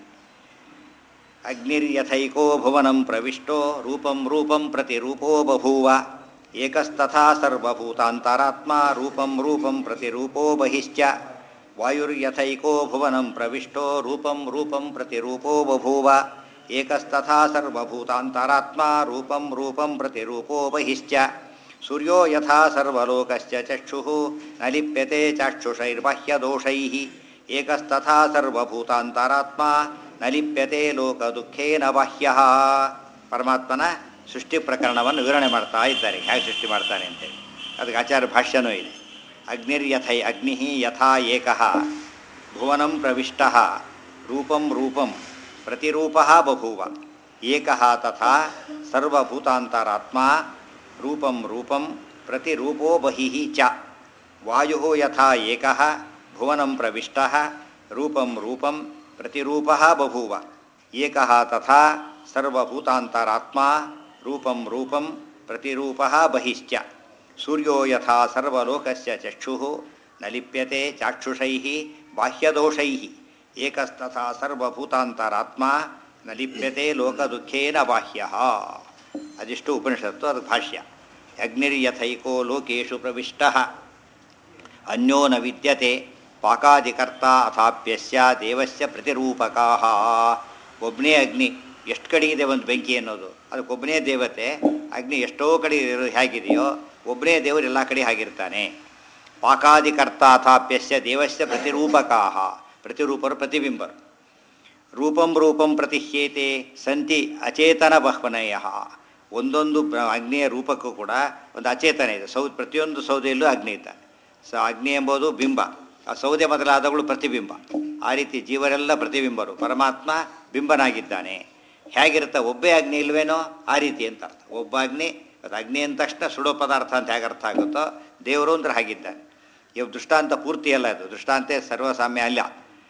ಅಗ್ನಿರ್ಯಥೈಕೋ ಭುವನಂ ಪ್ರವಿಷ್ಟೋ ರೂಪಂ ರೂಪಂ ಪ್ರತಿರೂಪೋ ಬಭೂವ ಏಕಸ್ತಥಾ ಸರ್ವಭೂತಾಂತರಾತ್ಮ ರೂಪಂ ರೂಪಂ ಪ್ರತಿರೂಪೋ ಬಹಿಶ್ಚ ವಾಯುರ್ಯಥೈಕೋ ಭುವನಂ ಪ್ರವಿಷ್ಟೋ ರೂಪಂ ರೂಪಂ ಪ್ರತಿರೂಪೋ ಬಭೂವ ಏಕಸ್ತಥಾ ಸರ್ವಭೂತಾಂತರಾತ್ಮ ರೂಪಂ ರೂಪಂ ಪ್ರತಿರೂಪೋ ಬಹಿಶ್ಚ ಸೂರ್ಯೋ ಯಥಾ ಸರ್ವಲೋಕಶ್ಚ ಚಕ್ಷುಃ ನ ಲಿಪ್ಯತೆ ಚಾಕ್ಷುಷೈರ್ಬಾಹ್ಯದೋಷೈಃ ಏಕಸ್ತಥಾ ಸರ್ವಭೂತಾಂತರಾತ್ಮ ನ ಲಿಪ್ಯತೆ ಲೋಕದುಃಖೇನ ಬಾಹ್ಯಃ ಪರಮಾತ್ಮನ ಸೃಷ್ಟಿ ಪ್ರಕರಣವನ್ನು ವಿವರಣೆ ಮಾಡ್ತಾ ಇದ್ದಾರೆ ಹೇಗೆ ಸೃಷ್ಟಿ ಮಾಡ್ತಾನೆ ಅಂತೇಳಿ ಅದಕ್ಕೆ ಆಚಾರ್ಯ ಭಾಷ್ಯನೂ ಇದೆ ಅಗ್ನಿರ್ಯಥೈ ಅಗ್ನಿ ಯಥಾ ಏಕಃ ಭುವನಂ ಪ್ರವಿಷ್ಟ ರೂಪಂ ರೂಪಂ ಪ್ರತಿರೂಪ ಬಭೂವ ಏಕಃ ತಥಾ ಸರ್ವಭೂತಾಂತರಾತ್ಮ ರೂಪಂ ರೂಪಂ ಪ್ರತಿರೂಪೋ ಬಹಿಃ ಚ ವಾಯು ಯಥಾ ಏಕಃ ಭುವನಂ ಪ್ರವಿಷ್ಟ ರೂಪಂ ರೂಪಂ ಪ್ರತಿರೂಪ ಬಭೂವ ಏಕಃ ತಥಾ ಸರ್ವಭೂತಾಂತರಾತ್ಮ ರೂಪಂ ರೂಪಂ ಪ್ರತಿರೂಪ ಬಹಿಶ್ಚ ಸೂರ್ಯೋ ಯಥಾ ಸರ್ವಲೋಕಸ್ಯ ಚಕ್ಷುಃ ನ ಲಿಪ್ಯತೆ ಚಾಕ್ಷುಷೈಃ ಬಾಹ್ಯದೋಷೈಃ ಏಕಸ್ತಥಾ ಸರ್ವಭೂತಾಂತರಾತ್ಮ ನ ಲಿಪ್ಯತೆ ಲೋಕದುಃಖೇನ ಬಾಹ್ಯಃ ಅದಿಷ್ಟು ಉಪನಿಷತ್ತು ಅದಕ್ಕೆ ಭಾಷ್ಯ ಅಗ್ನಿರ್ಯಥೈಕೋ ಲೋಕೇಶು ಪ್ರವಿಷ್ಟಃ ಅನ್ಯೋ ನ ವಿದ್ಯತೆ ಪಾಕಾದಿಕರ್ತ ಅಥಾಪ್ಯಸ್ಯ ದೇವಸ್ಯ ಪ್ರತಿರೂಪಕಾ ಒಬ್ಬನೇ ಅಗ್ನಿ ಎಷ್ಟು ಕಡೆ ಇದೆ ಒಂದು ಬೆಂಕಿ ಅನ್ನೋದು ಅದಕ್ಕೊಬ್ಬನೇ ದೇವತೆ ಅಗ್ನಿ ಎಷ್ಟೋ ಕಡೆ ಇರೋ ಹೇಗಿದೆಯೋ ಒಬ್ಬನೇ ದೇವರು ಎಲ್ಲ ಕಡೆ ಆಗಿರ್ತಾನೆ ಪಾಕಾದಿಕರ್ತ ಅಥಾಪ್ಯಸ್ಯ ದೇವಸ್ಯ ಪ್ರತಿರೂಪಕಾ ಪ್ರತಿರೂಪರು ಪ್ರತಿಬಿಂಬರು ರೂಪಂ ರೂಪಂ ಪ್ರತಿಹ್ಯೇತೆ ಸಂತಿ ಅಚೇತನ ಬಹ್ವನಯ ಒಂದೊಂದು ಬ್ರ- ಅಗ್ನಿಯ ರೂಪಕ್ಕೂ ಕೂಡ ಒಂದು ಅಚೇತನ ಇದೆ ಸೌ ಪ್ರತಿಯೊಂದು ಸೌದೆಯಲ್ಲೂ ಅಗ್ನಿ ಇದ್ದಾನೆ ಸೊ ಅಗ್ನಿ ಎಂಬುದು ಬಿಂಬ ಆ ಸೌದೆ ಮೊದಲಾದಗಳು ಪ್ರತಿಬಿಂಬ ಆ ರೀತಿ ಜೀವರೆಲ್ಲ ಪ್ರತಿಬಿಂಬರು ಪರಮಾತ್ಮ ಬಿಂಬನಾಗಿದ್ದಾನೆ ಹೇಗಿರುತ್ತೆ ಒಬ್ಬೇ ಅಗ್ನಿ ಇಲ್ವೇನೋ ಆ ರೀತಿ ಅಂತ ಅರ್ಥ ಒಬ್ಬ ಅಗ್ನಿ ಅದು ಅಗ್ನಿ ಅಂದ ತಕ್ಷಣ ಸುಡೋ ಪದಾರ್ಥ ಅಂತ ಹೇಗೆ ಅರ್ಥ ಆಗುತ್ತೋ ದೇವರು ಅಂದ್ರೆ ಹಾಗಿದ್ದಾನೆ ಇವು ದೃಷ್ಟಾಂತ ಪೂರ್ತಿ ಅಲ್ಲ ಇದು ದೃಷ್ಟಾಂತ ಸರ್ವಸಾಮ್ಯ ಅಲ್ಲ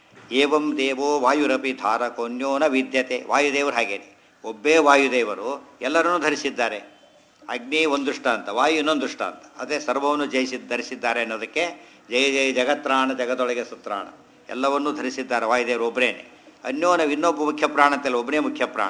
ಏವಂ ದೇವೋ ವಾಯುರಪಿ ಧಾರಕೋನ್ಯೋ ನ ವಿದ್ಯತೆ ವಾಯುದೇವರು ಹಾಗೇನೆ ಒಬ್ಬೇ ವಾಯುದೇವರು ಎಲ್ಲರನ್ನೂ ಧರಿಸಿದ್ದಾರೆ ಅಗ್ನಿ ಒಂದು ದೃಷ್ಟಾಂತ ವಾಯು ಇನ್ನೊಂದು ದೃಷ್ಟಾಂತ ಅದೇ ಸರ್ವವನ್ನು ಜಯಿಸಿ ಧರಿಸಿದ್ದಾರೆ ಅನ್ನೋದಕ್ಕೆ ಜಯ ಜಯ ಜಗತ್ರಾಣ ಜಗದೊಳಗೆ ಸುತ್ರಾಣ ಎಲ್ಲವನ್ನೂ ಧರಿಸಿದ್ದಾರೆ ವಾಯುದೇವರು ಒಬ್ಬರೇನೆ ಅನ್ಯೋನ ಇನ್ನೊಬ್ಬ ಮುಖ್ಯ ಪ್ರಾಣ ಅಂತಲ್ಲ ಒಬ್ಬನೇ ಮುಖ್ಯ ಪ್ರಾಣ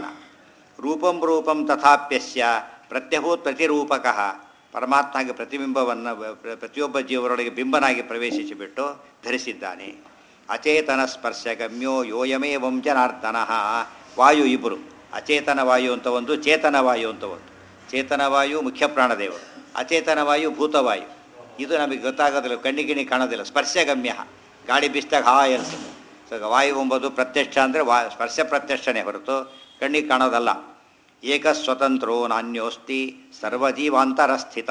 ರೂಪಂ ರೂಪಂ ತಥಾಪ್ಯಸ್ಯ ಪ್ರತ್ಯಭೂತ್ ಪ್ರತಿರೂಪಕಃ ಪರಮಾತ್ಮಗೆ ಪ್ರತಿಬಿಂಬವನ್ನು ಪ್ರ- ಪ್ರತಿಯೊಬ್ಬ ಜೀವರೊಳಗೆ ಬಿಂಬನಾಗಿ ಪ್ರವೇಶಿಸಿಬಿಟ್ಟು ಧರಿಸಿದ್ದಾನೆ ಅಚೇತನ ಸ್ಪರ್ಶ ಗಮ್ಯೋ ಯೋಯಮೇವಂ ಜನಾರ್ದನ ವಾಯು ಇಬ್ಬರು ಅಚೇತನ ವಾಯು ಅಂತ ಒಂದು ಚೇತನ ವಾಯು ಅಂತ ಒಂದು ಚೇತನ ವಾಯು ಮುಖ್ಯ ಪ್ರಾಣದೇವರು ಅಚೇತನ ವಾಯು ಭೂತವಾಯು ಇದು ನಮಗೆ ಗೊತ್ತಾಗೋದಿಲ್ಲ ಕಣ್ಣಿಗಿಣಿ ಕಾಣೋದಿಲ್ಲ ಸ್ಪರ್ಶಗಮ್ಯ ಗಾಳಿ ಬೀಸಿದಾಗ ಹಾಯ್ ಅನ್ಸುತ್ತೆ ಸೊ ವಾಯು ಎಂಬುದು ಪ್ರತ್ಯಕ್ಷ ಅಂದರೆ ವಾ ಸ್ಪರ್ಶ ಪ್ರತ್ಯಕ್ಷನೇ ಹೊರತು ಕಣ್ಣಿಗೆ ಕಾಣೋದಲ್ಲ ಏಕ ಸ್ವತಂತ್ರೋ ನಾನ್ಯೋಸ್ತಿ ಸರ್ವಜೀವಾಂತರ ಸ್ಥಿತ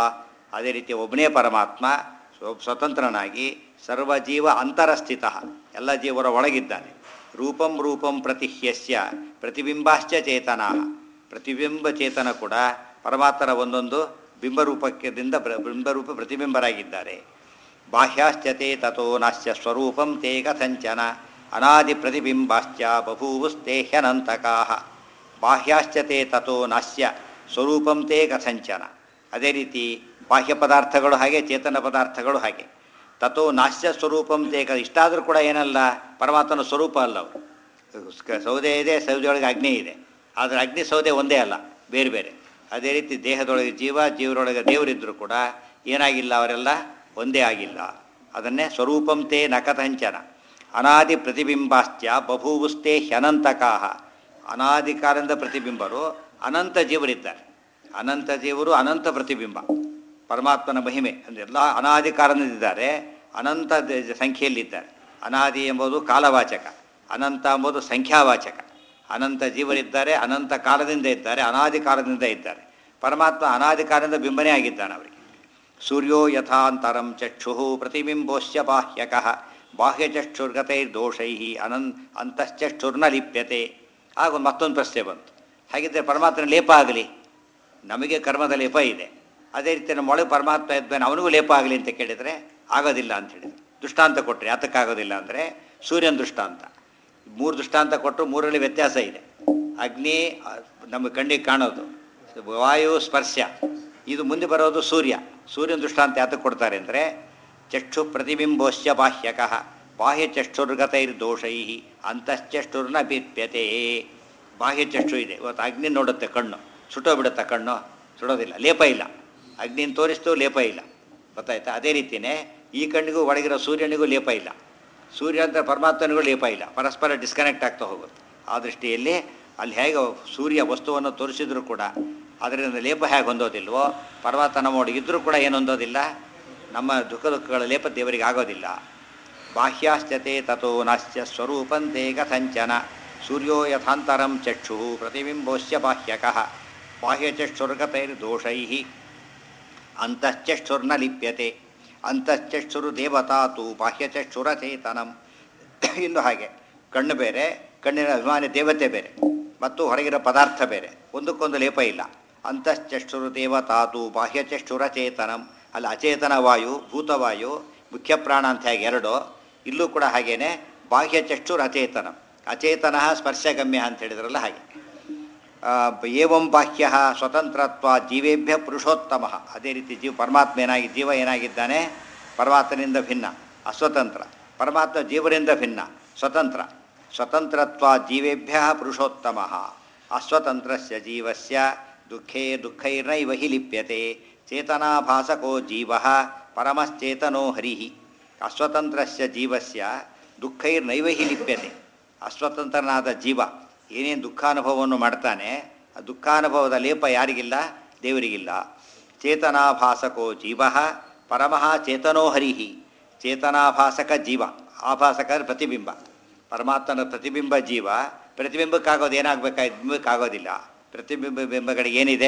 ಅದೇ ರೀತಿ ಒಬ್ಬನೇ ಪರಮಾತ್ಮ ಸ್ವ- ಸ್ವತಂತ್ರನಾಗಿ ಸರ್ವಜೀವ ಅಂತರಸ್ಥಿತ ಎಲ್ಲ ಜೀವರ ಒಳಗಿದ್ದಾನೆ ರೂಪಂ ರೂಪಂ ಪ್ರತಿಹ್ಯಸ್ಯ ಪ್ರತಿಬಿಂಬಾಶ್ಚ ಚೇತನ ಪ್ರತಿಬಿಂಬ ಚೇತನ ಕೂಡ ಪರಮಾತ್ಮರ ಒಂದೊಂದು ಬಿಂಬರೂಪಕ್ಕೆದಿಂದ ಪ್ರ- ಬಿಂಬರೂಪ ಪ್ರತಿಬಿಂಬರಾಗಿದ್ದಾರೆ ಬಾಹ್ಯಾಶ್ಚತೆ ತಥೋ ನಾಶ್ಯ ಸ್ವರೂಪಂ ತೇ ಕಥಂಚನ ಅನಾದಿ ಪ್ರತಿಬಿಂಬಾಶ್ಚ ಬಭೂವುಸ್ತೆ ಹ್ಯನಂತಕಾ ಬಾಹ್ಯಾಶ್ಚತೆ ತಥೋ ನಾಶ್ಯ ಸ್ವರೂಪಂ ತೇ ಕಥಂಚನ ಅದೇ ರೀತಿ ಬಾಹ್ಯ ಪದಾರ್ಥಗಳು ಹಾಗೆ ಚೇತನ ಪದಾರ್ಥಗಳು ಹಾಗೆ ತಥೋ ನಾಶ್ಯ ಸ್ವರೂಪಂ ತೇ ಕ ಇಷ್ಟಾದರೂ ಕೂಡ ಏನಲ್ಲ ಪರಮಾತ್ಮನ ಸ್ವರೂಪ ಅಲ್ಲ ಅವರು ಸ್ಕ- ಸೌದೆ ಇದೆ ಸೌದೆಯೊಳಗೆ ಅಗ್ನಿ ಇದೆ ಆದರೆ ಅಗ್ನಿ ಸೌದೆ ಒಂದೇ ಅಲ್ಲ ಬೇರೆ ಬೇರೆ ಅದೇ ರೀತಿ ದೇಹದೊಳಗೆ ಜೀವ ಜೀವರೊಳಗೆ ದೇವರಿದ್ದರೂ ಕೂಡ ಏನಾಗಿಲ್ಲ ಅವರೆಲ್ಲ ಒಂದೇ ಆಗಿಲ್ಲ ಅದನ್ನೇ ಸ್ವರೂಪಂ ತೇ ನಕಥಂಚನ ಅನಾದಿ ಪ್ರತಿಬಿಂಬಾಶ್ಚ ಬಭೂವುಸ್ತೆ ಹ್ಯನಂತಕಾಹ ಅನಾದಿ ಕಾಲದಿಂದ ಪ್ರತಿಬಿಂಬರು ಅನಂತ ಜೀವರಿದ್ದಾರೆ ಅನಂತ ಜೀವರು ಅನಂತ ಪ್ರತಿಬಿಂಬ ಪರಮಾತ್ಮನ ಮಹಿಮೆ ಅಂದರೆ ಎಲ್ಲ ಅನಾದಿ ಕಾಲದಿಂದಿದ್ದಾರೆ ಅನಂತ ದ- ಸಂಖ್ಯೆಯಲ್ಲಿದ್ದಾರೆ ಅನಾದಿ ಎಂಬುದು ಕಾಲವಾಚಕ ಅನಂತ ಎಂಬುದು ಸಂಖ್ಯಾವಾಚಕ ಅನಂತ ಜೀವರಿದ್ದಾರೆ ಅನಂತ ಕಾಲದಿಂದ ಇದ್ದಾರೆ ಅನಾದಿ ಕಾಲದಿಂದ ಇದ್ದಾರೆ ಪರಮಾತ್ಮ ಅನಾದಿ ಕಾಲದಿಂದ ಬಿಂಬನೇ ಆಗಿದ್ದಾನೆ ಅವರಿಗೆ ಸೂರ್ಯೋ ಯಥಾಂತರಂ ಚಕ್ಷು ಪ್ರತಿಬಿಂಬೋಶ್ಯ ಬಾಹ್ಯಕಃ ಬಾಹ್ಯಚಕ್ಷುರ್ಗತೈರ್ದೋಷೈ ಅನನ್ ಅಂತಶ್ಚಕ್ಷುರ್ನ ಲಿಪ್ಯತೆ ಆಗ ಒಂದು ಮತ್ತೊಂದು ಪ್ರಶ್ನೆ ಬಂತು ಹಾಗಿದ್ದರೆ ಪರಮಾತ್ಮನ ಲೇಪ ಆಗಲಿ ನಮಗೆ ಕರ್ಮದ ಲೇಪ ಇದೆ ಅದೇ ರೀತಿ ನಮ್ಮ ಒಳಗೆ ಪರಮಾತ್ಮ ಇದ್ಮೇಲೆ ಅವನಿಗೂ ಲೇಪ ಆಗಲಿ ಅಂತ ಕೇಳಿದರೆ ಆಗೋದಿಲ್ಲ ಅಂತ ಹೇಳಿದ್ರು ದೃಷ್ಟಾಂತ ಕೊಟ್ಟರೆ ಯಾತಕ್ಕಾಗೋದಿಲ್ಲ ಅಂದರೆ ಸೂರ್ಯನ ದೃಷ್ಟಾಂತ ಮೂರು ದೃಷ್ಟಾಂತ ಕೊಟ್ಟರು ಮೂರರಲ್ಲಿ ವ್ಯತ್ಯಾಸ ಇದೆ ಅಗ್ನಿ ಆ, ನಮ್ಮ ಕಣ್ಣಿಗೆ ಕಾಣೋದು ವಾಯು ಸ್ಪರ್ಶ ಇದು ಮುಂದೆ ಬರೋದು ಸೂರ್ಯ ಸೂರ್ಯನ ದೃಷ್ಟಾಂತ ಯಾತಕ್ಕೆ ಕೊಡ್ತಾರೆ ಅಂದರೆ ಚಕ್ಷು ಪ್ರತಿಬಿಂಬೋಶ್ಯ ಬಾಹ್ಯಕಃ ಬಾಹ್ಯ ಚಕ್ಷುರ್ಗತೈರ್ದೋಷೈ ಅಂತಶ್ಚಷ್ಟುರ್ನ ಭಿಪ್ಯತೆ ಬಾಹ್ಯ ಚಕ್ಷು ಇದೆ ಇವತ್ತು ಅಗ್ನಿ ನೋಡುತ್ತೆ ಕಣ್ಣು ಸುಟ್ಟೋಗ್ಬಿಡುತ್ತೆ ಕಣ್ಣು ಸುಡೋದಿಲ್ಲ ಲೇಪ ಇಲ್ಲ ಅಗ್ನಿನ ತೋರಿಸ್ತು ಲೇಪ ಇಲ್ಲ ಗೊತ್ತಾಯ್ತಾ ಅದೇ ರೀತಿಯೇ ಈ ಕಣ್ಣಿಗೂ ಒಳಗಿರೋ ಸೂರ್ಯನಿಗೂ ಲೇಪ ಇಲ್ಲ ಸೂರ್ಯ ಅಂತ ಪರಮಾತ್ಮನಿಗೂ ಲೇಪ ಇಲ್ಲ ಪರಸ್ಪರ ಡಿಸ್ಕನೆಕ್ಟ್ ಆಗ್ತಾ ಹೋಗುತ್ತೆ ಆ ದೃಷ್ಟಿಯಲ್ಲಿ ಅಲ್ಲಿ ಹೇಗೆ ಸೂರ್ಯ ವಸ್ತುವನ್ನು ತೋರಿಸಿದ್ರು ಕೂಡ ಅದರಿಂದ ಲೇಪ ಹೇಗೆ ಹೊಂದೋದಿಲ್ವೋ ಪರ್ವತ ನಮ್ಮ ಒಳಗಿದ್ರೂ ಕೂಡ ಏನು ಹೊಂದೋದಿಲ್ಲ ನಮ್ಮ ದುಃಖ ದುಃಖಗಳ ಲೇಪ ದೇವರಿಗೆ ಆಗೋದಿಲ್ಲ ಬಾಹ್ಯಾಶ್ಚತೆ ತಥೋ ನಾಶ್ಚ ಸ್ವರೂಪಂತೆ ಕಥಂಚನ ಸೂರ್ಯೋ ಯಥಾಂತರಂ ಚಕ್ಷು ಪ್ರತಿಬಿಂಬೋಶ್ಯ ಬಾಹ್ಯಕಃ ಬಾಹ್ಯಚಕ್ಷುರ್ಗತೈರ್ದೋಷೈ ಅಂತಶ್ಚಕ್ಷುರ್ನ ಲಿಪ್ಯತೆ ಅಂತಶ್ಚಕ್ಷುರು ದೇವತಾ ತು ಬಾಹ್ಯಚಕ್ಷುರಚೇತನಂ ಇನ್ನು ಹಾಗೆ ಕಣ್ಣು ಬೇರೆ ಕಣ್ಣಿನ ಅಭಿಮಾನಿ ದೇವತೆ ಬೇರೆ ಮತ್ತು ಹೊರಗಿರೋ ಪದಾರ್ಥ ಬೇರೆ ಒಂದಕ್ಕೊಂದು ಲೇಪ ಇಲ್ಲ ಅಂತಶ್ಚಕ್ಷುರು ದೇವತಾತು ಬಾಹ್ಯಚಕ್ಷುರಚೇತನಂ ಅಲ್ಲಿ ಅಚೇತನ ವಾಯು ಭೂತವಾಯು ಮುಖ್ಯ ಪ್ರಾಣ ಅಂತ ಹೇಗೆ ಎರಡು ಇಲ್ಲೂ ಕೂಡ ಹಾಗೇನೆ ಬಾಹ್ಯಚಕ್ಷುರ್ ಅಚೇತನಂ ಅಚೇತನ ಸ್ಪರ್ಶಗಮ್ಯ ಅಂತ ಹೇಳಿದ್ರಲ್ಲ ಹಾಗೆ ಆ, ಏವಂ ಬಾಹ್ಯ ಸ್ವತಂತ್ರತ್ವ ಜೀವೇಭ್ಯ ಪುರುಷೋತ್ತಮ ಅದೇ ರೀತಿ ಜೀವ ಪರಮಾತ್ಮ ಏನಾಗಿ ಜೀವ ಏನಾಗಿದ್ದಾನೆ ಪರಮಾತ್ಮನಿಂದ ಭಿನ್ನ ಅಸ್ವತಂತ್ರ ಪರಮಾತ್ಮ ಜೀವರಿಂದ ಭಿನ್ನ ಸ್ವತಂತ್ರ ಸ್ವತಂತ್ರತ್ವ ಜೀವೇಭ್ಯ ಪುರುಷೋತ್ತಮ ಅಸ್ವತಂತ್ರಸ್ಯ ಜೀವಸ್ಯ ದುಃಖೇ ದುಃಖೈರ್ನೈವ ಹಿ ಲಿಪ್ಯತೆ ಚೇತನಾಭಾಸಕೋ ಜೀವ ಪರಮಶ್ಚೇತನೋ ಹರಿ ಅಸ್ವತಂತ್ರಸ್ಯ ಜೀವಸ್ಯ ದುಃಖೈರ್ನೈವ ಹಿ ಲಿಪ್ಯತೆ ಅಸ್ವತಂತ್ರನಾದ ಜೀವ ಏನೇನು ದುಃಖಾನುಭವವನ್ನು ಮಾಡ್ತಾನೆ ಆ ದುಃಖಾನುಭವದ ಲೇಪ ಯಾರಿಗಿಲ್ಲ ದೇವರಿಗಿಲ್ಲ ಚೇತನಾಭಾಸಕೋ ಜೀವ ಪರಮಃ ಚೇತನೋ ಹರಿಹಿ ಚೇತನಾಭಾಸಕ ಜೀವ ಆಭಾಸಕ ಅಂದ್ರೆ ಪ್ರತಿಬಿಂಬ ಪರಮಾತ್ಮನ ಪ್ರತಿಬಿಂಬ ಜೀವ ಪ್ರತಿಬಿಂಬಕ್ಕಾಗೋದು ಏನಾಗಬೇಕಾಯ್ತು ಬಿಂಬಕ್ಕಾಗೋದಿಲ್ಲ ಪ್ರತಿಬಿಂಬ ಬಿಂಬಗಳಿಗೆ ಏನಿದೆ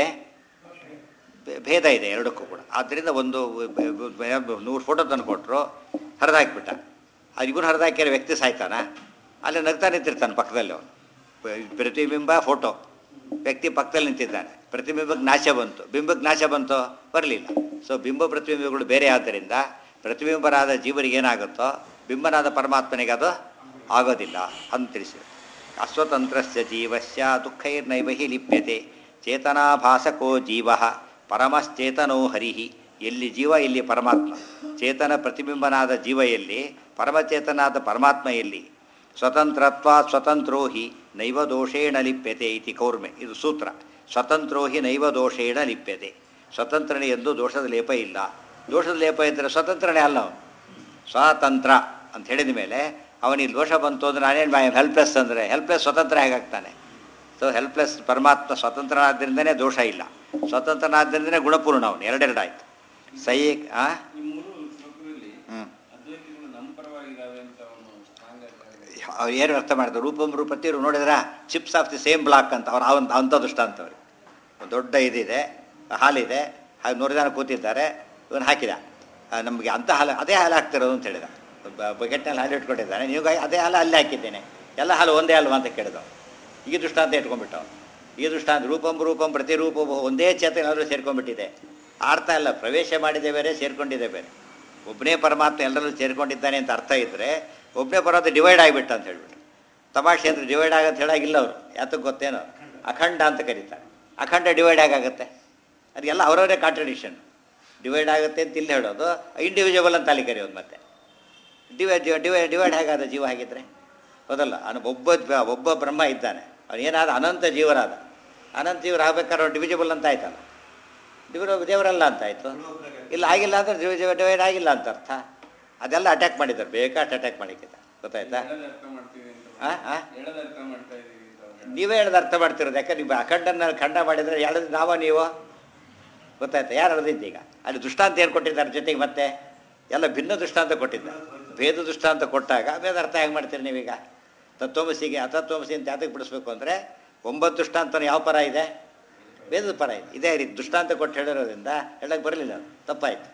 ಭೇ- ಭೇದ ಇದೆ ಎರಡಕ್ಕೂ ಕೂಡ ಆದ್ದರಿಂದ ಒಂದು ಬ- ಬ- ಬ- ನೂರು ಫೋಟೋ ತಂದು ಕೊಟ್ಟರು ಹರಿದಾಕ್ಬಿಟ್ಟ ಅದು ಇವನು ಹರಿದಾಕಿರೋ ವ್ಯಕ್ತಿ ಸಾಯ್ತಾನ ಅಲ್ಲಿ ನಗ್ತಾ ನಿಂತಿರ್ತಾನೆ ಪಕ್ಕದಲ್ಲಿ ಅವನು ಪ- ಪ್ರತಿಬಿಂಬ ಫೋಟೋ ವ್ಯಕ್ತಿ ಪಕ್ಕದಲ್ಲಿ ನಿಂತಿದ್ದಾನೆ ಪ್ರತಿಬಿಂಬಕ್ಕೆ ನಾಶ ಬಂತು ಬಿಂಬಕ್ಕೆ ನಾಶ ಬಂತು ಬರಲಿಲ್ಲ ಸೊ ಬಿಂಬ ಪ್ರತಿಬಿಂಬಗಳು ಬೇರೆ ಆದ್ದರಿಂದ ಪ್ರತಿಬಿಂಬರಾದ ಜೀವರಿಗೆ ಏನಾಗುತ್ತೋ ಬಿಂಬನಾದ ಪರಮಾತ್ಮನಿಗೆ ಅದು ಆಗೋದಿಲ್ಲ ಅಂತ ತಿಳಿಸಿದೆ ಅಸ್ವತಂತ್ರಸ್ಯ ಜೀವಸ್ಯ ದುಃಖೈರ್ನೈವ ಹಿ ಲಿಪ್ಯತೆ ಚೇತನಾಭಾಸಕೋ ಜೀವ ಪರಮಶ್ಚೇತನೋ ಹರಿಹಿ ಎಲ್ಲಿ ಜೀವ ಇಲ್ಲಿ ಪರಮಾತ್ಮ ಚೇತನ ಪ್ರತಿಬಿಂಬನಾದ ಜೀವ ಎಲ್ಲಿ ಪರಮಚೇತನಾದ ಪರಮಾತ್ಮ ಎಲ್ಲಿ ಸ್ವತಂತ್ರತ್ವ ಸ್ವತಂತ್ರೋ ಹಿ ನೈವ ದೋಷೇಣ ಲಿಪ್ಯತೆ ಇತಿ ಕೌರ್ಮೆ ಇದು ಸೂತ್ರ ಸ್ವತಂತ್ರೋ ಹಿ ನೈವ ದೋಷೇಣ ಲಿಪ್ಯತೆ ಸ್ವತಂತ್ರನೇ ಎಂದು ದೋಷದ ಲೇಪ ಇಲ್ಲ ದೋಷದ ಲೇಪ ಇದ್ದರೆ ಸ್ವತಂತ್ರನೇ ಅಲ್ಲ ಅವನು ಸ್ವಾತಂತ್ರ್ಯ ಅಂತ ಹೇಳಿದ ಮೇಲೆ ಅವನಿಗೆ ದೋಷ ಬಂತು ಅಂದರೆ ನಾನೇನು ಬಾ ಹೆಲ್ಪ್ಲೆಸ್ ಅಂದರೆ ಹೆಲ್ಪ್ಲೆಸ್ ಸ್ವತಂತ್ರ ಹೇಗಾಗ್ತಾನೆ ಸೊ ಹೆಲ್ಪ್ಲೆಸ್ ಪರಮಾತ್ಮ ಸ್ವತಂತ್ರನಾದ್ದರಿಂದನೇ ದೋಷ ಇಲ್ಲ ಸ್ವತಂತ್ರನಾದ್ದರಿಂದನೇ ಗುಣಪೂರ್ಣ ಅವನು ಎರಡೆರಡಾಯ್ತು ಸೈಕ್ ಆ ಈ ಮೂರು ಶ್ಲೋಕದಲ್ಲಿ ಹ್ಞೂ ಅದ್ವೈತಿಗಳು ನಮ್ಮ ಪರವಾಗಿದ್ದಾವೆ ಅಂತ ಅವನು ಸ್ಟ್ರಾಂಗ್ ಆಗಿ ಅವ್ರು ಏನು ಅರ್ಥ ಮಾಡಿದ್ರು ರೂಪಂ ರೂಪತಿರು ನೋಡಿದ್ರ chips of the same block ಅಂತ ಅವ್ರು ಅವಂತ ಅಂಥ ದೃಷ್ಟಾಂತ ಅವ್ರಿಗೆ ಒಂದು ದೊಡ್ಡ ಇದಿದೆ ಹಾಲಿದೆ ಹಾಗೆ ನೂರು ಜನ ಕೂತಿದ್ದಾರೆ ಇವನು ಹಾಕಿದ ಆ, ನಮಗೆ ಅಂಥ ಹಾಲು ಅದೇ ಹಾಲು ಹಾಕ್ತಿರೋದು ಅಂತ ಹೇಳಿದ ಬ- ಬಕೆಟ್ನಲ್ಲಿ ಹಾಲು ಇಟ್ಕೊಂಡಿದ್ದಾನೆ ನೀವು ಅದೇ ಹಾಲು ಅಲ್ಲಿ ಹಾಕಿದ್ದೇನೆ ಎಲ್ಲ ಹಾಲು ಒಂದೇ ಅಲ್ವಾ ಅಂತ ಕೇಳಿದ ಈ ದೃಷ್ಟಾಂತ ಇಟ್ಕೊಂಡ್ಬಿಟ್ಟು ಅವ್ನು. ಈ ದೃಷ್ಟಾಂತ ರೂಪಂ ರೂಪಂ ಪ್ರತಿರೂಪವು ಒಂದೇ ಚೇತನಾದರೂ ಸೇರ್ಕೊಂಡ್ಬಿಟ್ಟಿದೆ ಆಡ್ತಾ ಇಲ್ಲ ಪ್ರವೇಶ ಮಾಡಿದೆ ಬೇರೆ ಸೇರ್ಕೊಂಡಿದೆ ಬೇರೆ ಒಬ್ಬನೇ ಪರಮಾತ್ಮ ಎಲ್ಲರಲ್ಲೂ ಸೇರ್ಕೊಂಡಿದ್ದಾನೆ ಅಂತ ಅರ್ಥ ಇದ್ದರೆ ಒಬ್ಬನೇ ಪರಮಾತ್ಮ ಡಿವೈಡ್ ಆಗಿಬಿಟ್ಟ ಅಂತ ಹೇಳ್ಬಿಟ್ಟು ತಮಾಷೆ ಅಂದರೆ ಡಿವೈಡ್ ಆಗಂತ ಹೇಳಾಗಿಲ್ಲ ಅವರು ಯಾತಕ್ಕೆ ಗೊತ್ತೇನೋ ಅಖಂಡ ಅಂತ ಕರೀತಾರೆ ಅಖಂಡ ಡಿವೈಡ್ ಆಗಾಗುತ್ತೆ ಅದೆಲ್ಲ ಅವರವರೇ ಕಾಂಟ್ರಡಿಕ್ಷನ್ ಡಿವೈಡ್ ಆಗುತ್ತೆ ಅಂತ ಇಲ್ಲಿ ಹೇಳೋದು ಇಂಡಿವಿಜುವಲ್ ಅಂತ ಅಲ್ಲಿ ಕರೆಯೋದು ಮತ್ತೆ ಡಿವೈಡ್ ಡಿವೈಡ್ ಡಿವೈಡ್ ಹೇಗಾದ ಜೀವ ಹಾಗಿದ್ರೆ ಹೌದಲ್ಲ ಅವನು ಒಬ್ಬ ಒಬ್ಬ ಬ್ರಹ್ಮ ಇದ್ದಾನೆ ಅವನು ಏನಾದ ಅನಂತ ಜೀವರಾದ ಅನಂತ ಜೀವರ ಆಗ್ಬೇಕಾದ್ರೆ ಅವ್ನು ಡಿವಿಜಬಲ್ ಅಂತ ಆಯ್ತಲ್ಲ ಡಿವಿಡ ದೇವರಲ್ಲ ಅಂತ ಆಯಿತು ಇಲ್ಲ ಆಗಿಲ್ಲ ಅಂದ್ರೆ ಡಿವಿಜ ಡಿವೈಡ್ ಆಗಿಲ್ಲ ಅಂತ ಅರ್ಥ ಅದೆಲ್ಲ ಅಟ್ಯಾಕ್ ಮಾಡಿದ್ದಾರೆ ಬೇಕಾಷ್ಟು ಅಟ್ಯಾಕ್ ಮಾಡಿಕ್ಕಿದ್ದ ಗೊತ್ತಾಯ್ತಾ ಹೇಳೋದು ಅರ್ಥ ಮಾಡ್ತೀವಿ ಅಂತ ಆ ಆ ಹೇಳೋದು ಅರ್ಥ ಮಾಡ್ತಾ ಇದೀವಿ ಅಂತ ಅವ್ರು ನೀವೇ ಹೇಳೋದು ಅರ್ಥ ಮಾಡ್ತಿರೋದು ಯಾಕಂದ್ರೆ ನೀವು ಅಖಂಡನ ಖಂಡ ಮಾಡಿದರೆ ಹೇಳೋದು ನಾವ ನೀವು ಗೊತ್ತಾಯ್ತಾ ಯಾರು ಹೇಳ್ದಿದ್ದು ಈಗ ಅಲ್ಲಿ ದೃಷ್ಟಾಂತ ಏನು ಕೊಟ್ಟಿದ್ದಾರೆ ಜೊತೆಗೆ ಮತ್ತೆ ಎಲ್ಲ ಭಿನ್ನ ದೃಷ್ಟಾಂತ ಕೊಟ್ಟಿದ್ದಾರೆ ಭೇದ ದೃಷ್ಟಾಂತ ಕೊಟ್ಟಾಗ ಭೇದ ಅರ್ಥ ಹೇಗೆ ಮಾಡ್ತೀರಿ ನೀವೀಗ ತತ್ವಮಸಿಗೆ ಅತತ್ವಮಸಿ ಅಂತ ಯಾತಕ್ಕೆ ಬಿಡಿಸ್ಬೇಕು ಅಂದರೆ ಒಂಬತ್ತು ದೃಷ್ಟಾಂತನ ಯಾವ ಪರ ಇದೆ ಭೇದದ ಪರ ಇದೆ ಇದೇ ರೀತಿ ದೃಷ್ಟಾಂತ ಕೊಟ್ಟು ಹೇಳಿರೋದ್ರಿಂದ ಹೇಳಕ್ಕೆ ಬರಲಿಲ್ಲ ಅದು. ತಪ್ಪಾಯ್ತು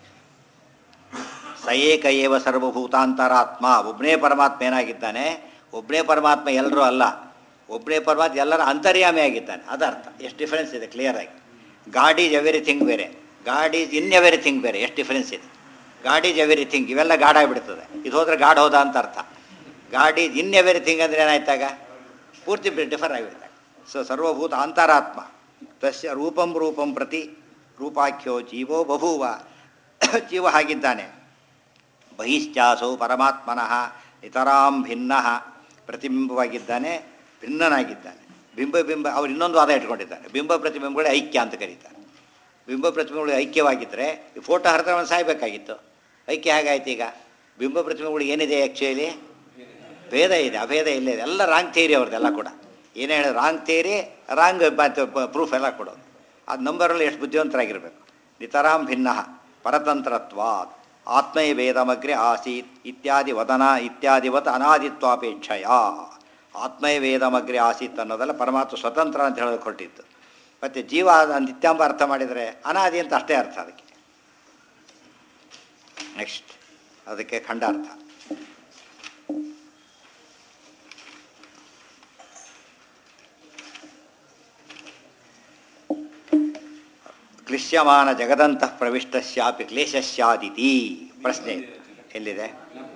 ಸ ಏಕ ಏವ ಸರ್ವಭೂತಾಂತರಾತ್ಮ ಒಬ್ಬನೇ ಪರಮಾತ್ಮ ಏನಾಗಿದ್ದಾನೆ ಒಬ್ಬನೇ ಪರಮಾತ್ಮ ಎಲ್ಲರೂ ಅಲ್ಲ ಒಬ್ಬನೇ ಪರಮಾತ್ಮ ಎಲ್ಲರ ಅಂತರ್ಯಾಮಿ ಆಗಿದ್ದಾನೆ ಅದು ಅರ್ಥ ಎಷ್ಟು ಡಿಫರೆನ್ಸ್ ಇದೆ ಕ್ಲಿಯರ್ ಆಗಿ ಗಾಡ್ ಈಸ್ ಎವ್ರಿಥಿಂಗ್ ಬೇರೆ ಗಾಡ್ ಈಸ್ ಇನ್ ಎವ್ರಿಥಿಂಗ್ ಬೇರೆ ಎಷ್ಟು ಡಿಫರೆನ್ಸ್ ಇದೆ ಗಾಡ್ ಈಸ್ ಎವ್ರಿಥಿಂಗ್ ಇವೆಲ್ಲ ಗಾಡ್ ಆಗಿಬಿಡ್ತದೆ ಇದು ಹೋದ್ರೆ ಗಾಡ್ ಹೋದ ಅಂತ ಅರ್ಥ ಗಾಡ್ ಈಸ್ ಇನ್ ಎವ್ರಿಥಿಂಗ್ ಅಂದರೆ ಏನಾಯ್ತಾಗ ಪೂರ್ತಿ ಡಿಫರ್ ಆಗಿಬಿಡ್ತಾರೆ ಸೊ ಸರ್ವಭೂತ ಅಂತರಾತ್ಮ ತಸ್ಯ ರೂಪಂ ರೂಪಂ ಪ್ರತಿ ರೂಪಾಖ್ಯೋ ಜೀವೋ ಬಭೂವ ಜೀವ ಹಾಗಿದ್ದಾನೆ ಬಹಿಶ್ಚಾಸೌ ಪರಮಾತ್ಮನಃ ಇತರಾಂ ಭಿನ್ನ ಪ್ರತಿಬಿಂಬವಾಗಿದ್ದಾನೆ ಭಿನ್ನನಾಗಿದ್ದಾನೆ ಬಿಂಬ ಬಿಂಬ ಅವ್ರು ಇನ್ನೊಂದು ವಾದ ಇಟ್ಕೊಂಡಿದ್ದಾರೆ ಬಿಂಬ ಪ್ರತಿಬಿಂಬಗಳೇ ಐಕ್ಯ ಅಂತ ಕರೀತಾರೆ ಬಿಂಬ ಪ್ರತಿಬಿಂಬಗಳು ಐಕ್ಯವಾಗಿದ್ದರೆ ಈ ಫೋಟೋ ಹರಿದ್ರೆ ಸಾಯಬೇಕಾಗಿತ್ತು ಐಕ್ಯ ಹೇಗಾಯ್ತು ಈಗ ಬಿಂಬ ಪ್ರತಿಬಿಂಬಗಳು ಏನಿದೆ ಆ್ಯಕ್ಚುಲಿ ಭೇದ ಇದೆ ಅಭೇದ ಇಲ್ಲ ಇದೆ ಎಲ್ಲ ರಾಂಗ್ ಥಿಯರಿ ಅವ್ರದ್ದೆಲ್ಲ ಕೂಡ ಏನೇ ಹೇಳಿದ್ರು ರಾಂಗ್ ಥಿಯರಿ ರಾಂಗ್ ಪ್ರೂಫ್ ಎಲ್ಲ ಕೊಡೋದು ಅದು ನಂಬರಲ್ಲಿ ಎಷ್ಟು ಬುದ್ಧಿವಂತರಾಗಿರಬೇಕು ನಿತರಾಂ ಭಿನ್ನ ಪರತಂತ್ರತ್ವಾತ್ ಆತ್ಮೈ ವೇದಮಗ್ರೆ ಆಸೀತ್ ಇತ್ಯಾದಿ ವದನ ಇತ್ಯಾದಿವತ್ ಅನಾದಿತ್ವಾಪೇಕ್ಷೆಯ ಆತ್ಮೈ ವೇದಮಗ್ರೆ ಆಸೀತ್ ಅನ್ನೋದೆಲ್ಲ ಪರಮಾತ್ಮ ಸ್ವತಂತ್ರ ಅಂತ ಹೇಳೋದಕ್ಕೆ ಹೊರಟಿತ್ತು ಮತ್ತು ಜೀವ ನಿತ್ಯಾಂಬ ಅರ್ಥ ಮಾಡಿದರೆ ಅನಾದಿ ಅಂತ ಅಷ್ಟೇ ಅರ್ಥ ಅದಕ್ಕೆ ನೆಕ್ಸ್ಟ್ ಅದಕ್ಕೆ ಖಂಡಾರ್ಥ ಕ್ಲಿಶ್ಯಮಾನ ಜಗದಂತಃ ಪ್ರವಿಷ್ಟಸ್ಯಾಪಿ ಕ್ಲೇಶಸ್ಯಾದಿತಿ ಪ್ರಶ್ನೆ ಇದೆ. ಎಲ್ಲಿದೆ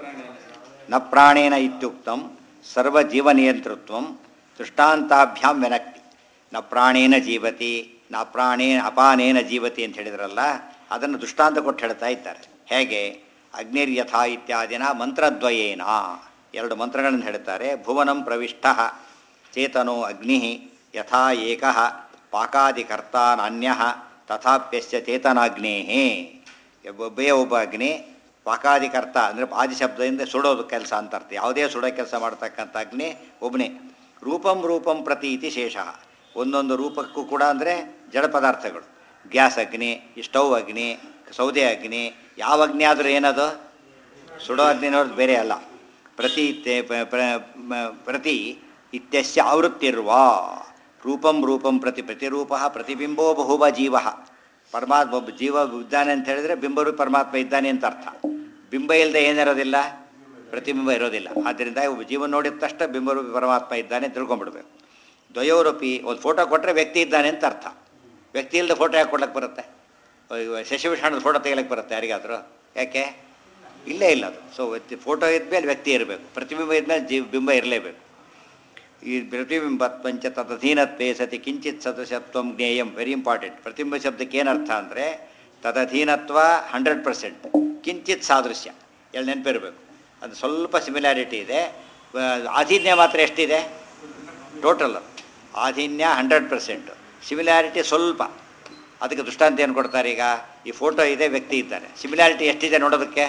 ನ ಪ್ರಾಣೇನ ಇತ್ಯುಕ್ತಂ ಸರ್ವಜೀವನಿಯಂತೃತ್ವಂ ದೃಷ್ಟಾಂತಾಭ್ಯಾಂ ವಿನಕ್ತಿ ನ ಪ್ರಾಣೇನ ಜೀವತಿ ನ ಪ್ರಾಣೇನ ಅಪಾನೇನ ಜೀವತಿ ಅಂತ ಹೇಳಿದ್ರಲ್ಲ ಅದನ್ನು ದೃಷ್ಟಾಂತ ಕೊಟ್ಟು ಹೇಳ್ತಾ ಇದ್ದಾರೆ ಹೇಗೆ ಅಗ್ನಿರ್ಯಥಾ ಇತ್ಯಾದಿನ ಮಂತ್ರದ್ವಯೇನ ಎರಡು ಮಂತ್ರಗಳನ್ನು ಹೇಳ್ತಾರೆ ಭುವನಂ ಪ್ರವಿಷ್ಟ ಚೇತನೋ ಅಗ್ನಿ ಯಥಾ ಏಕ ಪಾಕಾದಿಕರ್ತ ನಾನ್ಯ ತಥಾಪ್ಯಸ್ಯ ಚೇತನಾಗ್ನೇಹೇ ಒಬ್ಬೇ ಒಬ್ಬ ಅಗ್ನಿ ಪಾಕಾದಿಕರ್ತ ಅಂದರೆ ಆದಿಶಬ್ದದಿಂದ ಸುಡೋದು ಕೆಲಸ ಅಂತ ಅರ್ಥ ಯಾವುದೇ ಸುಡೋ ಕೆಲಸ ಮಾಡ್ತಕ್ಕಂಥ ಅಗ್ನಿ ಒಬ್ಬನೇ ರೂಪಂ ರೂಪಂ ಪ್ರತಿ ಇತಿ ಶೇಷ ಒಂದೊಂದು ರೂಪಕ್ಕೂ ಕೂಡ ಅಂದರೆ ಜಡ ಪದಾರ್ಥಗಳು ಗ್ಯಾಸ್ ಅಗ್ನಿ ಈ ಸ್ಟವ್ ಅಗ್ನಿ ಸೌದೆ ಅಗ್ನಿ ಯಾವ ಅಗ್ನಿ ಆದರೂ ಏನದು ಸುಡೋ ಅಗ್ನಿ ಅನ್ನೋದು ಬೇರೆ ಅಲ್ಲ ಪ್ರತಿ ಇತ್ತೆ- ಪ್ರ- ಪ್ರ- ಮ- ಪ್ರತಿ ಇತ್ಯಸ್ಯ ಆವೃತ್ತಿರುವ ರೂಪಂ ರೂಪಂ ಪ್ರತಿ ಪ್ರತಿರೂಪ ಪ್ರತಿಬಿಂಬೋ ಬಹುಬ ಜೀವ ಪರಮಾತ್ಮ ಒಬ್ಬ ಜೀವ ಇದ್ದಾನೆ ಅಂತ ಹೇಳಿದ್ರೆ ಬಿಂಬರು ಪರಮಾತ್ಮ ಇದ್ದಾನೆ ಅಂತ ಅರ್ಥ ಬಿಂಬ ಇಲ್ಲದೆ ಏನಿರೋದಿಲ್ಲ ಪ್ರತಿಬಿಂಬ ಇರೋದಿಲ್ಲ ಆದ್ದರಿಂದ ಒಬ್ಬ ಜೀವ ನೋಡಿದ ತಕ್ಷಣ ಬಿಂಬರೂಪಿ ಪರಮಾತ್ಮ ಇದ್ದಾನೆ ಅಂತ ತಿಳ್ಕೊಂಡ್ಬಿಡ್ಬೇಕು ದ್ವಯೋರೂಪಿ ಒಂದು ಫೋಟೋ ಕೊಟ್ಟರೆ ವ್ಯಕ್ತಿ ಇದ್ದಾನೆ ಅಂತ ಅರ್ಥ ವ್ಯಕ್ತಿ ಇಲ್ಲದೆ ಫೋಟೋ ಯಾಕೆ ಕೊಡ್ಲಿಕ್ಕೆ ಬರುತ್ತೆ ಶಶಿಭೂಷಣದ ಫೋಟೋ ತೆಗಿಲಕ್ಕೆ ಬರುತ್ತೆ ಯಾರಿಗಾದರೂ ಯಾಕೆ ಇಲ್ಲೇ ಇಲ್ಲ ಅದು ಸೊ ಫೋಟೋ ಇದ್ಮೇಲೆ ವ್ಯಕ್ತಿ ಇರಬೇಕು ಪ್ರತಿಬಿಂಬ ಇದ್ಮೇಲೆ ಜೀವ ಬಿಂಬ ಇರಲೇಬೇಕು ಈ ಪ್ರತಿಬಿಂಬ ಪಂಚ ತದಧೀನತ್ವೇ ಸತಿ ಕಿಂಚಿತ್ ಸದಸ್ಯತ್ವಂ ಜ್ಞೇಯಂ ವೆರಿ ಇಂಪಾರ್ಟೆಂಟ್ ಪ್ರತಿಬಿಂಬ ಶಬ್ದಕ್ಕೆ ಏನರ್ಥ ಅಂದರೆ ತದಧೀನತ್ವ ಹಂಡ್ರೆಡ್ ಪರ್ಸೆಂಟ್ ಕಿಂಚಿತ್ ಸಾದೃಶ್ಯ ಎಲ್ಲಿ ನೆನಪಿರಬೇಕು ಅದು ಸ್ವಲ್ಪ ಸಿಮಿಲಾರಿಟಿ ಇದೆ ಆ, ಆಧೀನ್ಯ ಮಾತ್ರ ಎಷ್ಟಿದೆ ಟೋಟಲ್ ಆಧೀನ್ಯ ಹಂಡ್ರೆಡ್ ಪರ್ಸೆಂಟು ಸಿಮಿಲಾರಿಟಿ ಸ್ವಲ್ಪ ಅದಕ್ಕೆ ದೃಷ್ಟಾಂತ ಏನು ಕೊಡ್ತಾರೆ ಈಗ ಈ ಫೋಟೋ ಇದೆ ವ್ಯಕ್ತಿ ಇದ್ದಾನೆ ಸಿಮಿಲಾರಿಟಿ ಎಷ್ಟಿದೆ ನೋಡೋದಕ್ಕೆ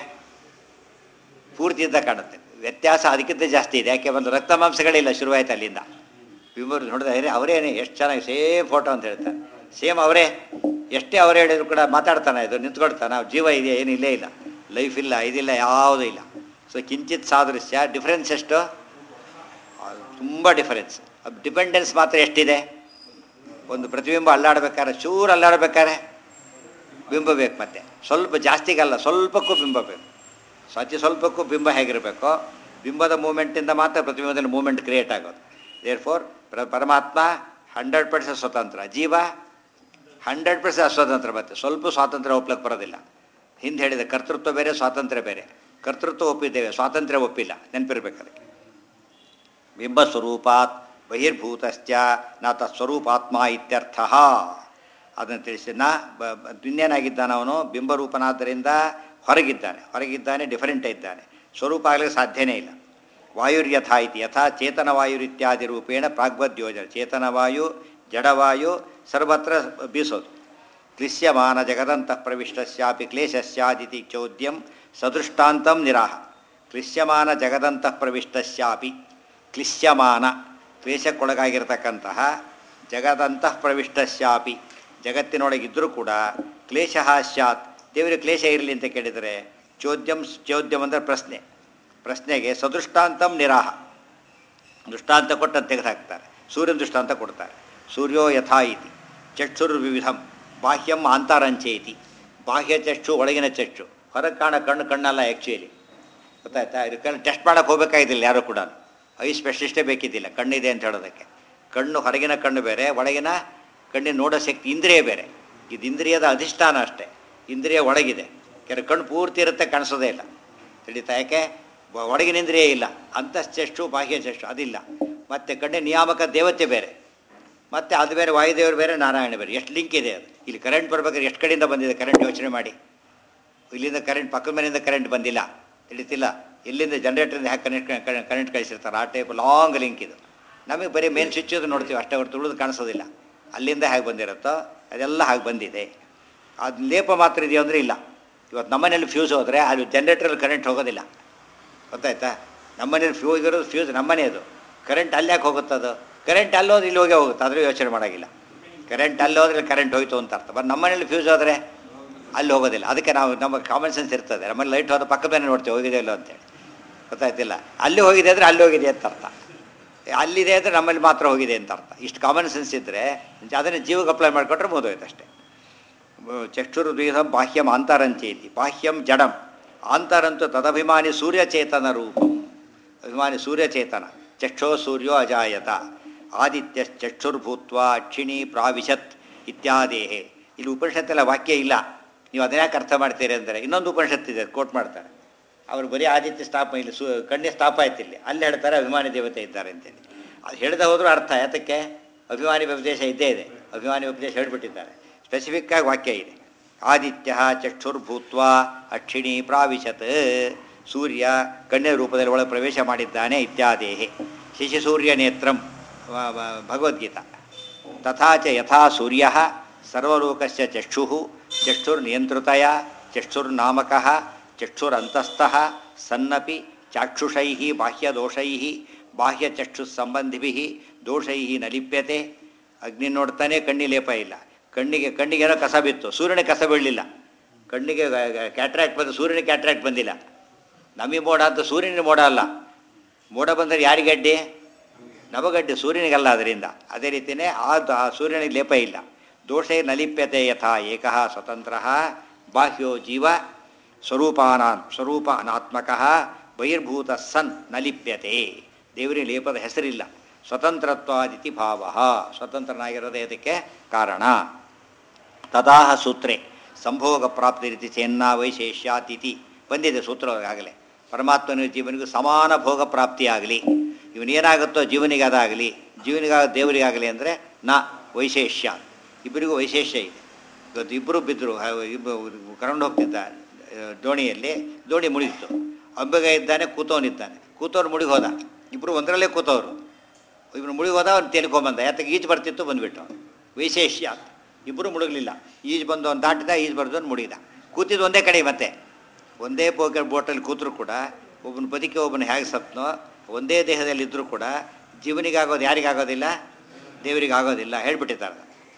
ಪೂರ್ತಿ ಇದ್ದ ಕಾಣುತ್ತೆ ವ್ಯತ್ಯಾಸ ಅದಕ್ಕಿಂತ ಜಾಸ್ತಿ ಇದೆ ಯಾಕೆ ಒಂದು ರಕ್ತ ಮಾಂಸಗಳಿಲ್ಲ ಶುರುವಾಯ್ತು ಅಲ್ಲಿಂದ ವಿಮರ್ ನೋಡಿದ್ರೆ ಅವರೇನೆ ಎಷ್ಟು ಚೆನ್ನಾಗಿ ಸೇಮ್ ಫೋಟೋ ಅಂತ ಹೇಳ್ತಾರೆ ಸೇಮ್ ಅವರೇ ಎಷ್ಟೇ ಅವರೇ ಹೇಳಿದ್ರು ಕೂಡ ಮಾತಾಡ್ತಾನೆ ಇದು ನಿಂತ್ಕೊಳ್ತಾನೆ ಅವ್ರ ಜೀವ ಇದೆ ಏನು ಇಲ್ಲೇ ಇಲ್ಲ ಲೈಫ್ ಇಲ್ಲ ಇದಿಲ್ಲ ಯಾವುದೂ ಇಲ್ಲ ಸೊ ಕಿಂಚಿತ್ ಸಾದೃಶ್ಯ ಡಿಫ್ರೆನ್ಸ್ ಎಷ್ಟು ತುಂಬ ಡಿಫರೆನ್ಸ್ ಡಿಪೆಂಡೆನ್ಸ್ ಮಾತ್ರ ಎಷ್ಟಿದೆ ಒಂದು ಪ್ರತಿಬಿಂಬ ಅಲ್ಲಾಡ್ಬೇಕಾದ್ರೆ ಚೂರು ಅಲ್ಲಾಡ್ಬೇಕಾದ್ರೆ ಬಿಂಬ ಬೇಕು ಮತ್ತೆ ಸ್ವಲ್ಪ ಜಾಸ್ತಿಗಲ್ಲ ಸ್ವಲ್ಪಕ್ಕೂ ಬಿಂಬ ಬೇಕು ಸೊ ಅತಿ ಸ್ವಲ್ಪಕ್ಕೂ ಬಿಂಬ ಹೇಗಿರಬೇಕು ಬಿಂಬದ ಮೂಮೆಂಟಿಂದ ಮಾತ್ರ ಪ್ರತಿಬಿಂಬದಲ್ಲಿ ಮೂಮೆಂಟ್ ಕ್ರಿಯೇಟ್ ಆಗೋದು ದೇರ್ ಫೋರ್ ಪರಮಾತ್ಮ ಹಂಡ್ರೆಡ್ ಪರ್ಸೆಂಟ್ ಸ್ವತಂತ್ರ ಜೀವ ಹಂಡ್ರೆಡ್ ಪರ್ಸೆಂಟ್ ಅಸ್ವತಂತ್ರ ಮತ್ತೆ ಸ್ವಲ್ಪ ಸ್ವಾತಂತ್ರ್ಯ ಒಪ್ಲಕ್ಕೆ ಬರೋದಿಲ್ಲ ಹಿಂದೆ ಹೇಳಿದೆ ಕರ್ತೃತ್ವ ಬೇರೆ ಸ್ವಾತಂತ್ರ್ಯ ಬೇರೆ ಕರ್ತೃತ್ವ ಒಪ್ಪಿದ್ದೇವೆ ಸ್ವಾತಂತ್ರ್ಯ ಒಪ್ಪಿಲ್ಲ ನೆನಪಿರ್ಬೇಕು ಅದಕ್ಕೆ ಬಿಂಬಸ್ವರೂಪಾತ್ ಬಹಿರ್ಭೂತಶ್ಚ ನ ತತ್ಸ್ವರೂಪಾತ್ಮ ಇತ್ಯರ್ಥ ಅದನ್ನು ತಿಳಿಸಿ ನಾ ಬ- ಬ- ಇನ್ನೇನಾಗಿದ್ದಾನೆ ಅವನು ಬಿಂಬರೂಪನಾದ್ದರಿಂದ ಹೊರಗಿದ್ದಾನೆ ಹೊರಗಿದ್ದಾನೆ ಡಿಫರೆಂಟ್ ಇದ್ದಾನೆ ಸ್ವರೂಪ ಆಗಲಿಕ್ಕೆ ಸಾಧ್ಯನೇ ಇಲ್ಲ ವಾಯುರ್ಯಥಾ ಇತಿ ಯಥಾ ಚೇತನವಾಯುರಿತ್ಯಾದಿ ರೂಪೇಣ ಪ್ರಾಗ್ವದ್ಯೋಜನೆ ಚೇತನವಾಯು ಜಡವಾಯು ಸರ್ವತ್ರ ಬೀಸೋದು ಕ್ಲಿಶ್ಯಮಾನ ಜಗದಂತಃ ಪ್ರವಿಷ್ಟಸ್ಯಾಪಿ ಕ್ಲೇಶಸ್ಯಾದಿತಿ ಚೋದ್ಯಂ ಸದೃಷ್ಟಾಂತಂ ನಿರಾಹ ಕ್ಲಿಶ್ಯಮಾನ ಜಗದಂತಃ ಪ್ರವಿಷ್ಟಸ್ಯಾಪಿ ಕ್ಲಿಶ್ಯಮಾನ ಕ್ಲೇಶಕ್ಕೊಳಗಾಗಿರ್ತಕ್ಕಂತಹ ಜಗದಂತಃ ಪ್ರವಿಷ್ಟಸ್ಯಾಪಿ ಜಗತ್ತಿನೊಳಗಿದ್ದರೂ ಕೂಡ ಕ್ಲೇಶ ಸ್ಯಾತ್ ದೇವರಿಗೆ ಕ್ಲೇಶ ಇರಲಿ ಅಂತ ಕೇಳಿದರೆ ಚೋದ್ಯಂ ಚೋದ್ಯಂ ಅಂದರೆ ಪ್ರಶ್ನೆ ಪ್ರಶ್ನೆಗೆ ಸದೃಷ್ಟಾಂತಂ ನಿರಾಹ ದೃಷ್ಟಾಂತ ಕೊಟ್ಟು ತೆಗೆದುಹಾಕ್ತಾರೆ ಸೂರ್ಯನ ದೃಷ್ಟಾಂತ ಕೊಡ್ತಾರೆ ಸೂರ್ಯೋ ಯಥಾ ಇತಿ ಚಕ್ಷುರ್ ವಿವಿಧಂ ಬಾಹ್ಯಂ ಆಂತರಂಚೇತಿ ಬಾಹ್ಯ ಚಕ್ಷು ಒಳಗಿನ ಚಕ್ಷು ಹೊರಗೆ ಕಾಣೋ ಕಣ್ಣು ಕಣ್ಣಲ್ಲ ಆ್ಯಕ್ಚುಲಿ ಗೊತ್ತಾಯ್ತಾ ಇದಕ್ಕೆ ಟೆಸ್ಟ್ ಮಾಡೋಕೆ ಹೋಗಬೇಕಾಗಿದ್ದಿಲ್ಲ ಯಾರು ಕೂಡ ಐ ಸ್ಪೆಷಲಿಸ್ಟೇ ಬೇಕಿದ್ದಿಲ್ಲ ಕಣ್ಣಿದೆ ಅಂತ ಹೇಳೋದಕ್ಕೆ ಕಣ್ಣು ಹೊರಗಿನ ಕಣ್ಣು ಬೇರೆ ಒಳಗಿನ ಕಣ್ಣಿನ ನೋಡೋ ಶಕ್ತಿ ಇಂದ್ರಿಯ ಬೇರೆ ಇದು ಇಂದ್ರಿಯದ ಅಧಿಷ್ಠಾನ ಅಷ್ಟೇ ಇಂದ್ರಿಯ ಒಳಗಿದೆ ಕೆಲವು ಕಣ್ಣು ಪೂರ್ತಿ ಇರುತ್ತೆ ಕಾಣಿಸೋದೇ ಇಲ್ಲ ತಿಳಿತಾ ಯಾಕೆ ಒ- ಒಳಗಿನ ಇಂದ್ರಿಯ ಇಲ್ಲ ಅಂತಶ್ಚಷ್ಟು ಬಾಹ್ಯ ಚಷ್ಟು ಅದಿಲ್ಲ ಮತ್ತು ಕಣ್ಣಿನ ನಿಯಾಮಕ ದೇವತೆ ಬೇರೆ ಮತ್ತು ಅದು ಬೇರೆ ವಾಯುದೇವರು ಬೇರೆ ನಾರಾಯಣ ಬೇರೆ ಎಷ್ಟು ಲಿಂಕ್ ಇದೆ ಅದು ಇಲ್ಲಿ ಕರೆಂಟ್ ಬರ್ಬೇಕಾದ್ರೆ ಎಷ್ಟು ಕಡೆಯಿಂದ ಬಂದಿದೆ ಕರೆಂಟ್ ಯೋಚನೆ ಮಾಡಿ ಇಲ್ಲಿಂದ ಕರೆಂಟ್ ಪಕ್ಕದ ಮನೆಯಿಂದ ಕರೆಂಟ್ ಬಂದಿಲ್ಲ ತಿಳಿತಿಲ್ಲ ಇಲ್ಲಿಂದ ಜನ್ರೇಟರಿಂದ ಹ್ಯಾಕ್ ಕನೆಕ್ಟ್ ಕರೆಂಟ್ ಕಳಿಸಿರ್ತಾರೆ ಆ ಟೈಪ್ ಲಾಂಗ್ ಲಿಂಕ್ ಇದು ನಮಗೆ ಬರೀ ಮೇನ್ ಸ್ವಿಚ್ ಅದು ನೋಡ್ತೀವಿ ಅಷ್ಟೇ ಹೊರತು ಉಳಿದು ಕಾಣಿಸೋದಿಲ್ಲ ಅಲ್ಲಿಂದ ಹೇಗೆ ಬಂದಿರುತ್ತೋ ಅದೆಲ್ಲ ಹಾಗೆ ಬಂದಿದೆ ಅದು ಲೇಪ ಮಾತ್ರ ಇದೆಯೋ ಅಂದರೆ ಇಲ್ಲ ಇವತ್ತು ನಮ್ಮನೇಲಿ ಫ್ಯೂಸ್ ಹೋದರೆ ಅಲ್ಲಿ ಜನ್ರೇಟ್ರಲ್ಲಿ ಕರೆಂಟ್ ಹೋಗೋದಿಲ್ಲ ಗೊತ್ತಾಯ್ತಾ ನಮ್ಮನೇಲಿ ಫ್ಯೂಸ್ ಇರೋದು ಫ್ಯೂಸ್ ನಮ್ಮನೇ ಅದು ಕರೆಂಟ್ ಅಲ್ಲಿ ಯಾಕೆ ಹೋಗುತ್ತೆ ಅದು ಕರೆಂಟ್ ಅಲ್ಲೋದ್ರೆ ಇಲ್ಲಿ ಹೋಗೇ ಹೋಗುತ್ತೆ ಆದರೂ ಯೋಚನೆ ಮಾಡೋಂಗಿಲ್ಲ ಕರೆಂಟ್ ಅಲ್ಲಿ ಹೋದ್ರೆ ಕರೆಂಟ್ ಹೋಯ್ತು ಅಂತ ಅರ್ಥ ಬಟ್ ನಮ್ಮನೇಲಿ ಫ್ಯೂಸ್ ಹೋದರೆ ಅಲ್ಲಿ ಹೋಗೋದಿಲ್ಲ ಅದಕ್ಕೆ ನಾವು ನಮ್ಮ ಕಾಮನ್ ಸೆನ್ಸ್ ಇರ್ತದೆ ನಮ್ಮಲ್ಲಿ ಲೈಟ್ ಹೋದ ಪಕ್ಕದ ಮನೆ ನೋಡ್ತೀವಿ ಹೋಗಿದೆ ಇಲ್ಲ ಅಂತೇಳಿ ಗೊತ್ತಾಯ್ತಿಲ್ಲ ಅಲ್ಲಿ ಹೋಗಿದೆ ಅಂದರೆ ಅಲ್ಲಿ ಹೋಗಿದೆ ಅಂತ ಅರ್ಥ ಅಲ್ಲಿದೆ ಅಂದರೆ ನಮ್ಮಲ್ಲಿ ಮಾತ್ರ ಹೋಗಿದೆ ಅಂತ ಅರ್ಥ ಇಷ್ಟು ಕಾಮನ್ ಸೆನ್ಸ್ ಇದ್ದರೆ ಅದನ್ನು ಜೀವಕ್ಕೆ ಅಪ್ಲೈ ಮಾಡಿಕೊಟ್ರೆ ಮುಗಿದೋಯ್ತು ಅಷ್ಟೇ ಚಕ್ಷುರ್ದ್ವೀಧಂ ಬಾಹ್ಯಂ ಆಂತರಂಚೇತಿ ಬಾಹ್ಯಂ ಜಡಂ ಆಂತರಂತು ತದಭಿಮಾನಿ ಸೂರ್ಯಚೇತನ ರೂಪಂ ಅಭಿಮಾನಿ ಸೂರ್ಯಚೇತನ ಚಕ್ಷೋ ಸೂರ್ಯೋ ಅಜಾಯತ ಆದಿತ್ಯ ಚಕ್ಷುರ್ಭೂತ್ವ ಅಕ್ಷಿಣಿ ಪ್ರಾವಿಶತ್ ಇತ್ಯಾದೇಹೆ ಇಲ್ಲಿ ಉಪನಿಷತ್ತೆಲ್ಲ ವಾಕ್ಯ ಇಲ್ಲ ನೀವು ಅದನ್ನ ಯಾಕೆ ಅರ್ಥ ಮಾಡ್ತೀರಿ ಅಂದರೆ ಇನ್ನೊಂದು ಉಪನಿಷತ್ತಿದೆ ಕೋಟ್ ಮಾಡ್ತಾರೆ ಅವರು ಬರೀ ಆದಿತ್ಯ ಸ್ಥಾಪ ಇಲ್ಲಿ ಸು ಕಣ್ಣೆ ಸ್ಥಾಪ ಆಯ್ತು ಇಲ್ಲಿ ಅಲ್ಲಿ ಹೇಳ್ತಾರೆ ಅಭಿಮಾನಿ ದೇವತೆ ಇದ್ದಾರೆ ಅಂತೇಳಿ ಅದು ಹೇಳ್ದೆ ಹೋದರೂ ಅರ್ಥ ಯಾತಕ್ಕೆ ಅಭಿಮಾನಿ ಉಪದೇಶ ಇದ್ದೇ ಇದೆ ಅಭಿಮಾನಿ ಉಪದೇಶ ಹೇಳ್ಬಿಟ್ಟಿದ್ದಾರೆ ಸ್ಪೆಸಿಫಿಕ್ಕಾಗಿ ವಾಕ್ಯ ಇದೆ ಆದಿತ್ಯ ಚಕ್ಷುರ್ಭೂತ್ವ ಅಕ್ಷಿಣಿ ಪ್ರಾವಿಶತ್ ಸೂರ್ಯ ಕಣ್ಣಿನ ರೂಪದಲ್ಲಿ ಒಳಗೆ ಪ್ರವೇಶ ಮಾಡಿದ್ದಾನೆ ಇತ್ಯಾದೇಹೆ ಶಿಶಿಸೂರ್ಯ ನೇತ್ರಂ ವ- ವ- ಭಗವದ್ಗೀತಾ ತಥಾ ಚ ಯಥಾ ಸೂರ್ಯ ಸರ್ವಲೋಕಸ್ಯ ಚಕ್ಷು ಚಕ್ಷುರ್ನಿಯಂತ್ರಿತಯ ಚಕ್ಷುರ್ನಾಮಕಃ ಚಕ್ಷುರಂತಸ್ಥಃ ಸನ್ನಪಿ ಚಾಕ್ಷುಷೈ ಬಾಹ್ಯದೋಷೈ ಬಾಹ್ಯಚಕ್ಷುಸ್ಸಂಬಂಧಿಭಿ ದೋಷೈ ನ ಲಿಪ್ಯತೆ ಅಗ್ನಿ ನೋಡ್ತಾನೆ ಕಣ್ಣಿ ಲೇಪ ಇಲ್ಲ ಕಣ್ಣಿಗೆ ಕಣ್ಣಿಗೇನೋ ಕಸ ಬಿತ್ತು ಸೂರ್ಯನಿಗೆ ಕಸ ಬೀಳಲಿಲ್ಲ ಕಣ್ಣಿಗೆ ಕ್ಯಾಟ್ರಾಕ್ಟ್ ಬಂದು ಸೂರ್ಯನಿಗೆ ಕ್ಯಾಟ್ರಾಕ್ಟ್ ಬಂದಿಲ್ಲ ನಮಗೆ ಮೋಡ ಅಂತ ಸೂರ್ಯನಿಗೆ ಮೋಡ ಅಲ್ಲ ಮೋಡ ಬಂದರೆ ಯಾರಿಗೆ ಅಡ್ಡಿ ನವಗಡ್ಡೆ ಸೂರ್ಯನಿಗಲ್ಲ ಅದರಿಂದ ಅದೇ ರೀತಿಯೇ ಆ ದ- ಆ ಸೂರ್ಯನಿಗೆ ಲೇಪ ಇಲ್ಲ ದೋಷೇ ನಲಿಪ್ಯತೆ ಯಥಾ ಏಕಃ ಸ್ವತಂತ್ರ ಬಾಹ್ಯೋ ಜೀವ ಸ್ವರೂಪಾನ ಸ್ವರೂಪಾನಾತ್ಮಕ ಬಹಿರ್ಭೂತ ಸನ್ ನಲಿಪ್ಯತೆ ದೇವರಿಗೆ ಲೇಪದ ಹೆಸರಿಲ್ಲ ಸ್ವತಂತ್ರತ್ವಾದಿತಿ ಭಾವ ಸ್ವತಂತ್ರನಾಗಿರೋದೇ ಅದಕ್ಕೆ ಕಾರಣ ತದಾಹ ಸೂತ್ರೆ ಸಂಭೋಗ ಪ್ರಾಪ್ತಿ ರೀತಿ ಚೆನ್ನ ವೈಶೇಷ್ಯಾತಿಥಿ ಬಂದಿದೆ ಸೂತ್ರವಾಗಲೇ ಪರಮಾತ್ಮನ ಜೀವನಿಗೂ ಸಮಾನ ಭೋಗ ಪ್ರಾಪ್ತಿಯಾಗಲಿ ಇವನೇನಾಗುತ್ತೋ ಜೀವನಿಗೆ ಅದಾಗಲಿ ಜೀವನಿಗಾಗ ದೇವರಿಗಾಗಲಿ ಅಂದರೆ ನ ವೈಶೇಷ್ಯ ಇಬ್ಬರಿಗೂ ವೈಶೇಷ್ಯ ಇದೆ ಇವತ್ತು ಇಬ್ಬರು ಬಿದ್ದರು ಇಬ್ಬರು ಕರ್ಕೊಂಡು ಹೋಗ್ತಿದ್ದ ಆ, ದೋಣಿಯಲ್ಲಿ ದೋಣಿ ಮುಳುಗಿತು ಅಂಬೆಗ ಇದ್ದಾನೆ ಕೂತವನಿದ್ದಾನೆ ಕೂತವ್ರು ಮುಳುಗಿ ಹೋದ ಇಬ್ಬರು ಒಂದರಲ್ಲೇ ಕೂತವ್ರು ಇಬ್ಬರು ಮುಳುಗಿ ಹೋದ ಅವ್ನು ತೇಲ್ಕೊಂಬಂದ ಯಾತಕ್ಕೆ ಈಜು ಬರ್ತಿತ್ತು ಬಂದುಬಿಟ್ಟು ವೈಶೇಷ್ಯ ಅಂತ ಇಬ್ಬರು ಮುಳುಗಲಿಲ್ಲ ಈಜು ಬಂದು ಅವ್ನು ದಾಟಿದ ಈಜು ಬರ್ದವನು ಮುಳುಗಿದ ಕೂತಿದ್ದು ಒಂದೇ ಕಡೆ ಮತ್ತೆ ಒಂದೇ ಬೋಗ ಬೋಟಲ್ಲಿ ಕೂತರು ಕೂಡ ಒಬ್ಬನ ಬದುಕಿ ಒಬ್ಬನ ಹೇಗೆ ಸತ್ನೋ ಒಂದೇ ದೇಹದಲ್ಲಿ ಇದ್ದರೂ ಕೂಡ ಜೀವನಿಗಾಗೋದು ಯಾರಿಗಾಗೋದಿಲ್ಲ ದೇವರಿಗಾಗೋದಿಲ್ಲ ಹೇಳ್ಬಿಟ್ಟಿದ್ದಾರೆ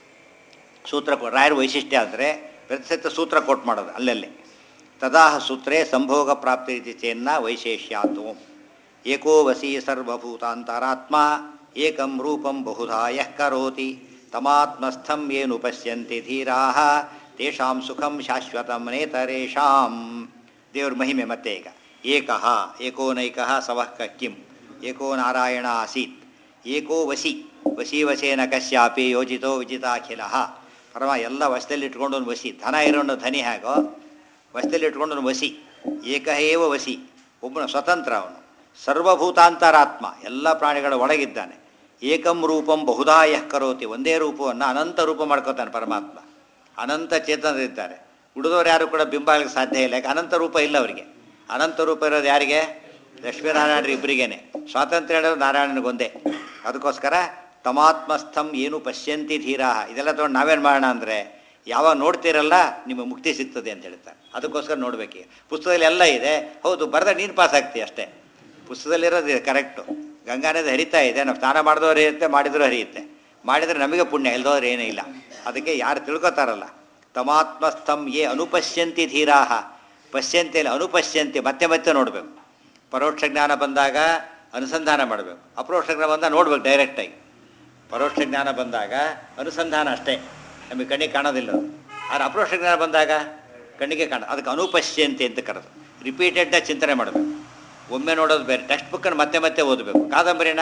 ಸೂತ್ರ ಕೊ ರಾಯರ ವೈಶಿಷ್ಟ್ಯ ಅಂದರೆ ಪ್ರತಿಸತ್ತ ಸೂತ್ರ ಕೋಟ್ ಮಾಡೋದು ಅಲ್ಲಲ್ಲಿ ತದಾಹ ಸೂತ್ರೇ ಸಂಭೋಗ ಪ್ರಾಪ್ತಿ ರೀತಿ ಚೇನ್ನ ವೈಶೇಷ್ಯಾತು ಏಕೋ ವಸಿ ಸರ್ವಭೂತಾಂತರಾತ್ಮ ಏಕಂ ರೂಪಂ ಬಹುಧಾ ಯಃ ಕರೋತಿ ತಮಾತ್ಮಸ್ಥಂ ಏನು ಪಶ್ಯಂತಿ ಧೀರಾ ತೇಷಾಂ ಸುಖಂ ಶಾಶ್ವತಂ ನೇತರೇಷಾಂ ದೇವ್ರ ಮಹಿಮೆ ಮತ್ತೆ ಈಗ ಏಕಃ ಏಕೋನೈಕಃ ಸವಃ ಕ ಕಿಂ ಏಕೋ ನಾರಾಯಣ ಆಸೀತ್ ಏಕೋ ವಸಿ ವಸಿ ವಶೇನ ಕಶ್ಯಾಪಿ ಯೋಜಿತೋ ವಿಜಿತಾಖಿಲ ಪರಮ ಎಲ್ಲ ವಶದಲ್ಲಿ ಇಟ್ಕೊಂಡು ಒಂದು ವಸಿ ಧನ ಇರೋನು ಧನಿ ಹೇಗೋ ವಶದಲ್ಲಿ ಇಟ್ಕೊಂಡು ಒಂದು ವಸಿ ಏಕಹೇವ ವಸಿ ಒಬ್ಬನ ಸ್ವತಂತ್ರ ಅವನು ಸರ್ವಭೂತಾಂತರಾತ್ಮ ಎಲ್ಲ ಪ್ರಾಣಿಗಳ ಒಳಗಿದ್ದಾನೆ ಏಕಂ ರೂಪಂ ಬಹುಧಾ ಯಃ ಕರೋತಿ ಒಂದೇ ರೂಪವನ್ನು ಅನಂತ ರೂಪ ಮಾಡ್ಕೋತಾನೆ ಪರಮಾತ್ಮ ಅನಂತ ಚೇತನರಿದ್ದಾರೆ ಉಳಿದವರು ಯಾರು ಕೂಡ ಬಿಂಬ ಆಗ್ಲಿಕ್ಕೆ ಸಾಧ್ಯ ಇಲ್ಲ ಯಾಕೆ ಅನಂತ ರೂಪ ಇಲ್ಲ ಅವರಿಗೆ ಅನಂತ ರೂಪ ಇರೋದು ಯಾರಿಗೆ ಲಕ್ಷ್ಮೀನಾರಾಯಣರು ಇಬ್ಬರಿಗೇನೆ ಸ್ವಾತಂತ್ರ್ಯ ಹೇಳೋದು ನಾರಾಯಣನಿಗೊಂದೇ ಅದಕ್ಕೋಸ್ಕರ ತಮಾತ್ಮಸ್ಥಂ ಏನು ಪಶ್ಯಂತಿ ಧೀರಾ ಇದೆಲ್ಲ ತೊಗೊಂಡು ನಾವೇನು ಮಾಡೋಣ ಅಂದರೆ ಯಾವಾಗ ನೋಡ್ತೀರಲ್ಲ ನಿಮಗೆ ಮುಕ್ತಿ ಸಿಗ್ತದೆ ಅಂತ ಹೇಳ್ತಾರೆ ಅದಕ್ಕೋಸ್ಕರ ನೋಡ್ಬೇಕು ಪುಸ್ತಕದಲ್ಲಿ ಎಲ್ಲ ಇದೆ ಹೌದು ಬರೆದ ನೀನು ಪಾಸ್ ಆಗ್ತೀಯ ಅಷ್ಟೇ ಪುಸ್ತಕದಲ್ಲಿರೋದು ಕರೆಕ್ಟು ಗಂಗಾ ನದಿ ಹರಿತಾ ಇದೆ ನಾವು ಸ್ನಾನ ಮಾಡಿದವರು ಹರಿಯುತ್ತೆ ಮಾಡಿದರೂ ಹರಿಯುತ್ತೆ ಮಾಡಿದರೆ ನಮಗೆ ಪುಣ್ಯ ಇಲ್ದವ್ರು ಏನೂ ಇಲ್ಲ ಅದಕ್ಕೆ ಯಾರು ತಿಳ್ಕೊತಾರಲ್ಲ ತಮಾತ್ಮಸ್ಥಂ ಯೇ ಅನುಪಶ್ಯಂತಿ ಧೀರಾಹ ಪಶ್ಯಂತಿಯಲ್ಲಿ ಅನುಪಶ್ಯಂತಿ ಮತ್ತೆ ಮತ್ತೆ ನೋಡಬೇಕು ಪರೋಕ್ಷ ಜ್ಞಾನ ಬಂದಾಗ ಅನುಸಂಧಾನ ಮಾಡಬೇಕು ಅಪರೋಕ್ಷ ಜ್ಞಾನ ಬಂದಾಗ ನೋಡ್ಬೇಕು ಡೈರೆಕ್ಟಾಗಿ ಪರೋಕ್ಷ ಜ್ಞಾನ ಬಂದಾಗ ಅನುಸಂಧಾನ ಅಷ್ಟೇ ನಮಗೆ ಕಣ್ಣಿಗೆ ಕಾಣೋದಿಲ್ಲ ಅದು ಆದರೆ ಅಪರೋಕ್ಷ ಜ್ಞಾನ ಬಂದಾಗ ಕಣ್ಣಿಗೆ ಕಾಣ ಅದಕ್ಕೆ ಅನುಪಶ್ಯಂತಿ ಅಂತ ಕರೆದು ರಿಪೀಟೆಡ್ಡಾಗಿ ಚಿಂತನೆ ಮಾಡಬೇಕು ಒಮ್ಮೆ ನೋಡೋದು ಬೇರೆ ಟೆಕ್ಸ್ಟ್ ಬುಕ್ಕನ್ನು ಮತ್ತೆ ಮತ್ತೆ ಓದಬೇಕು ಕಾದಂಬರಿನ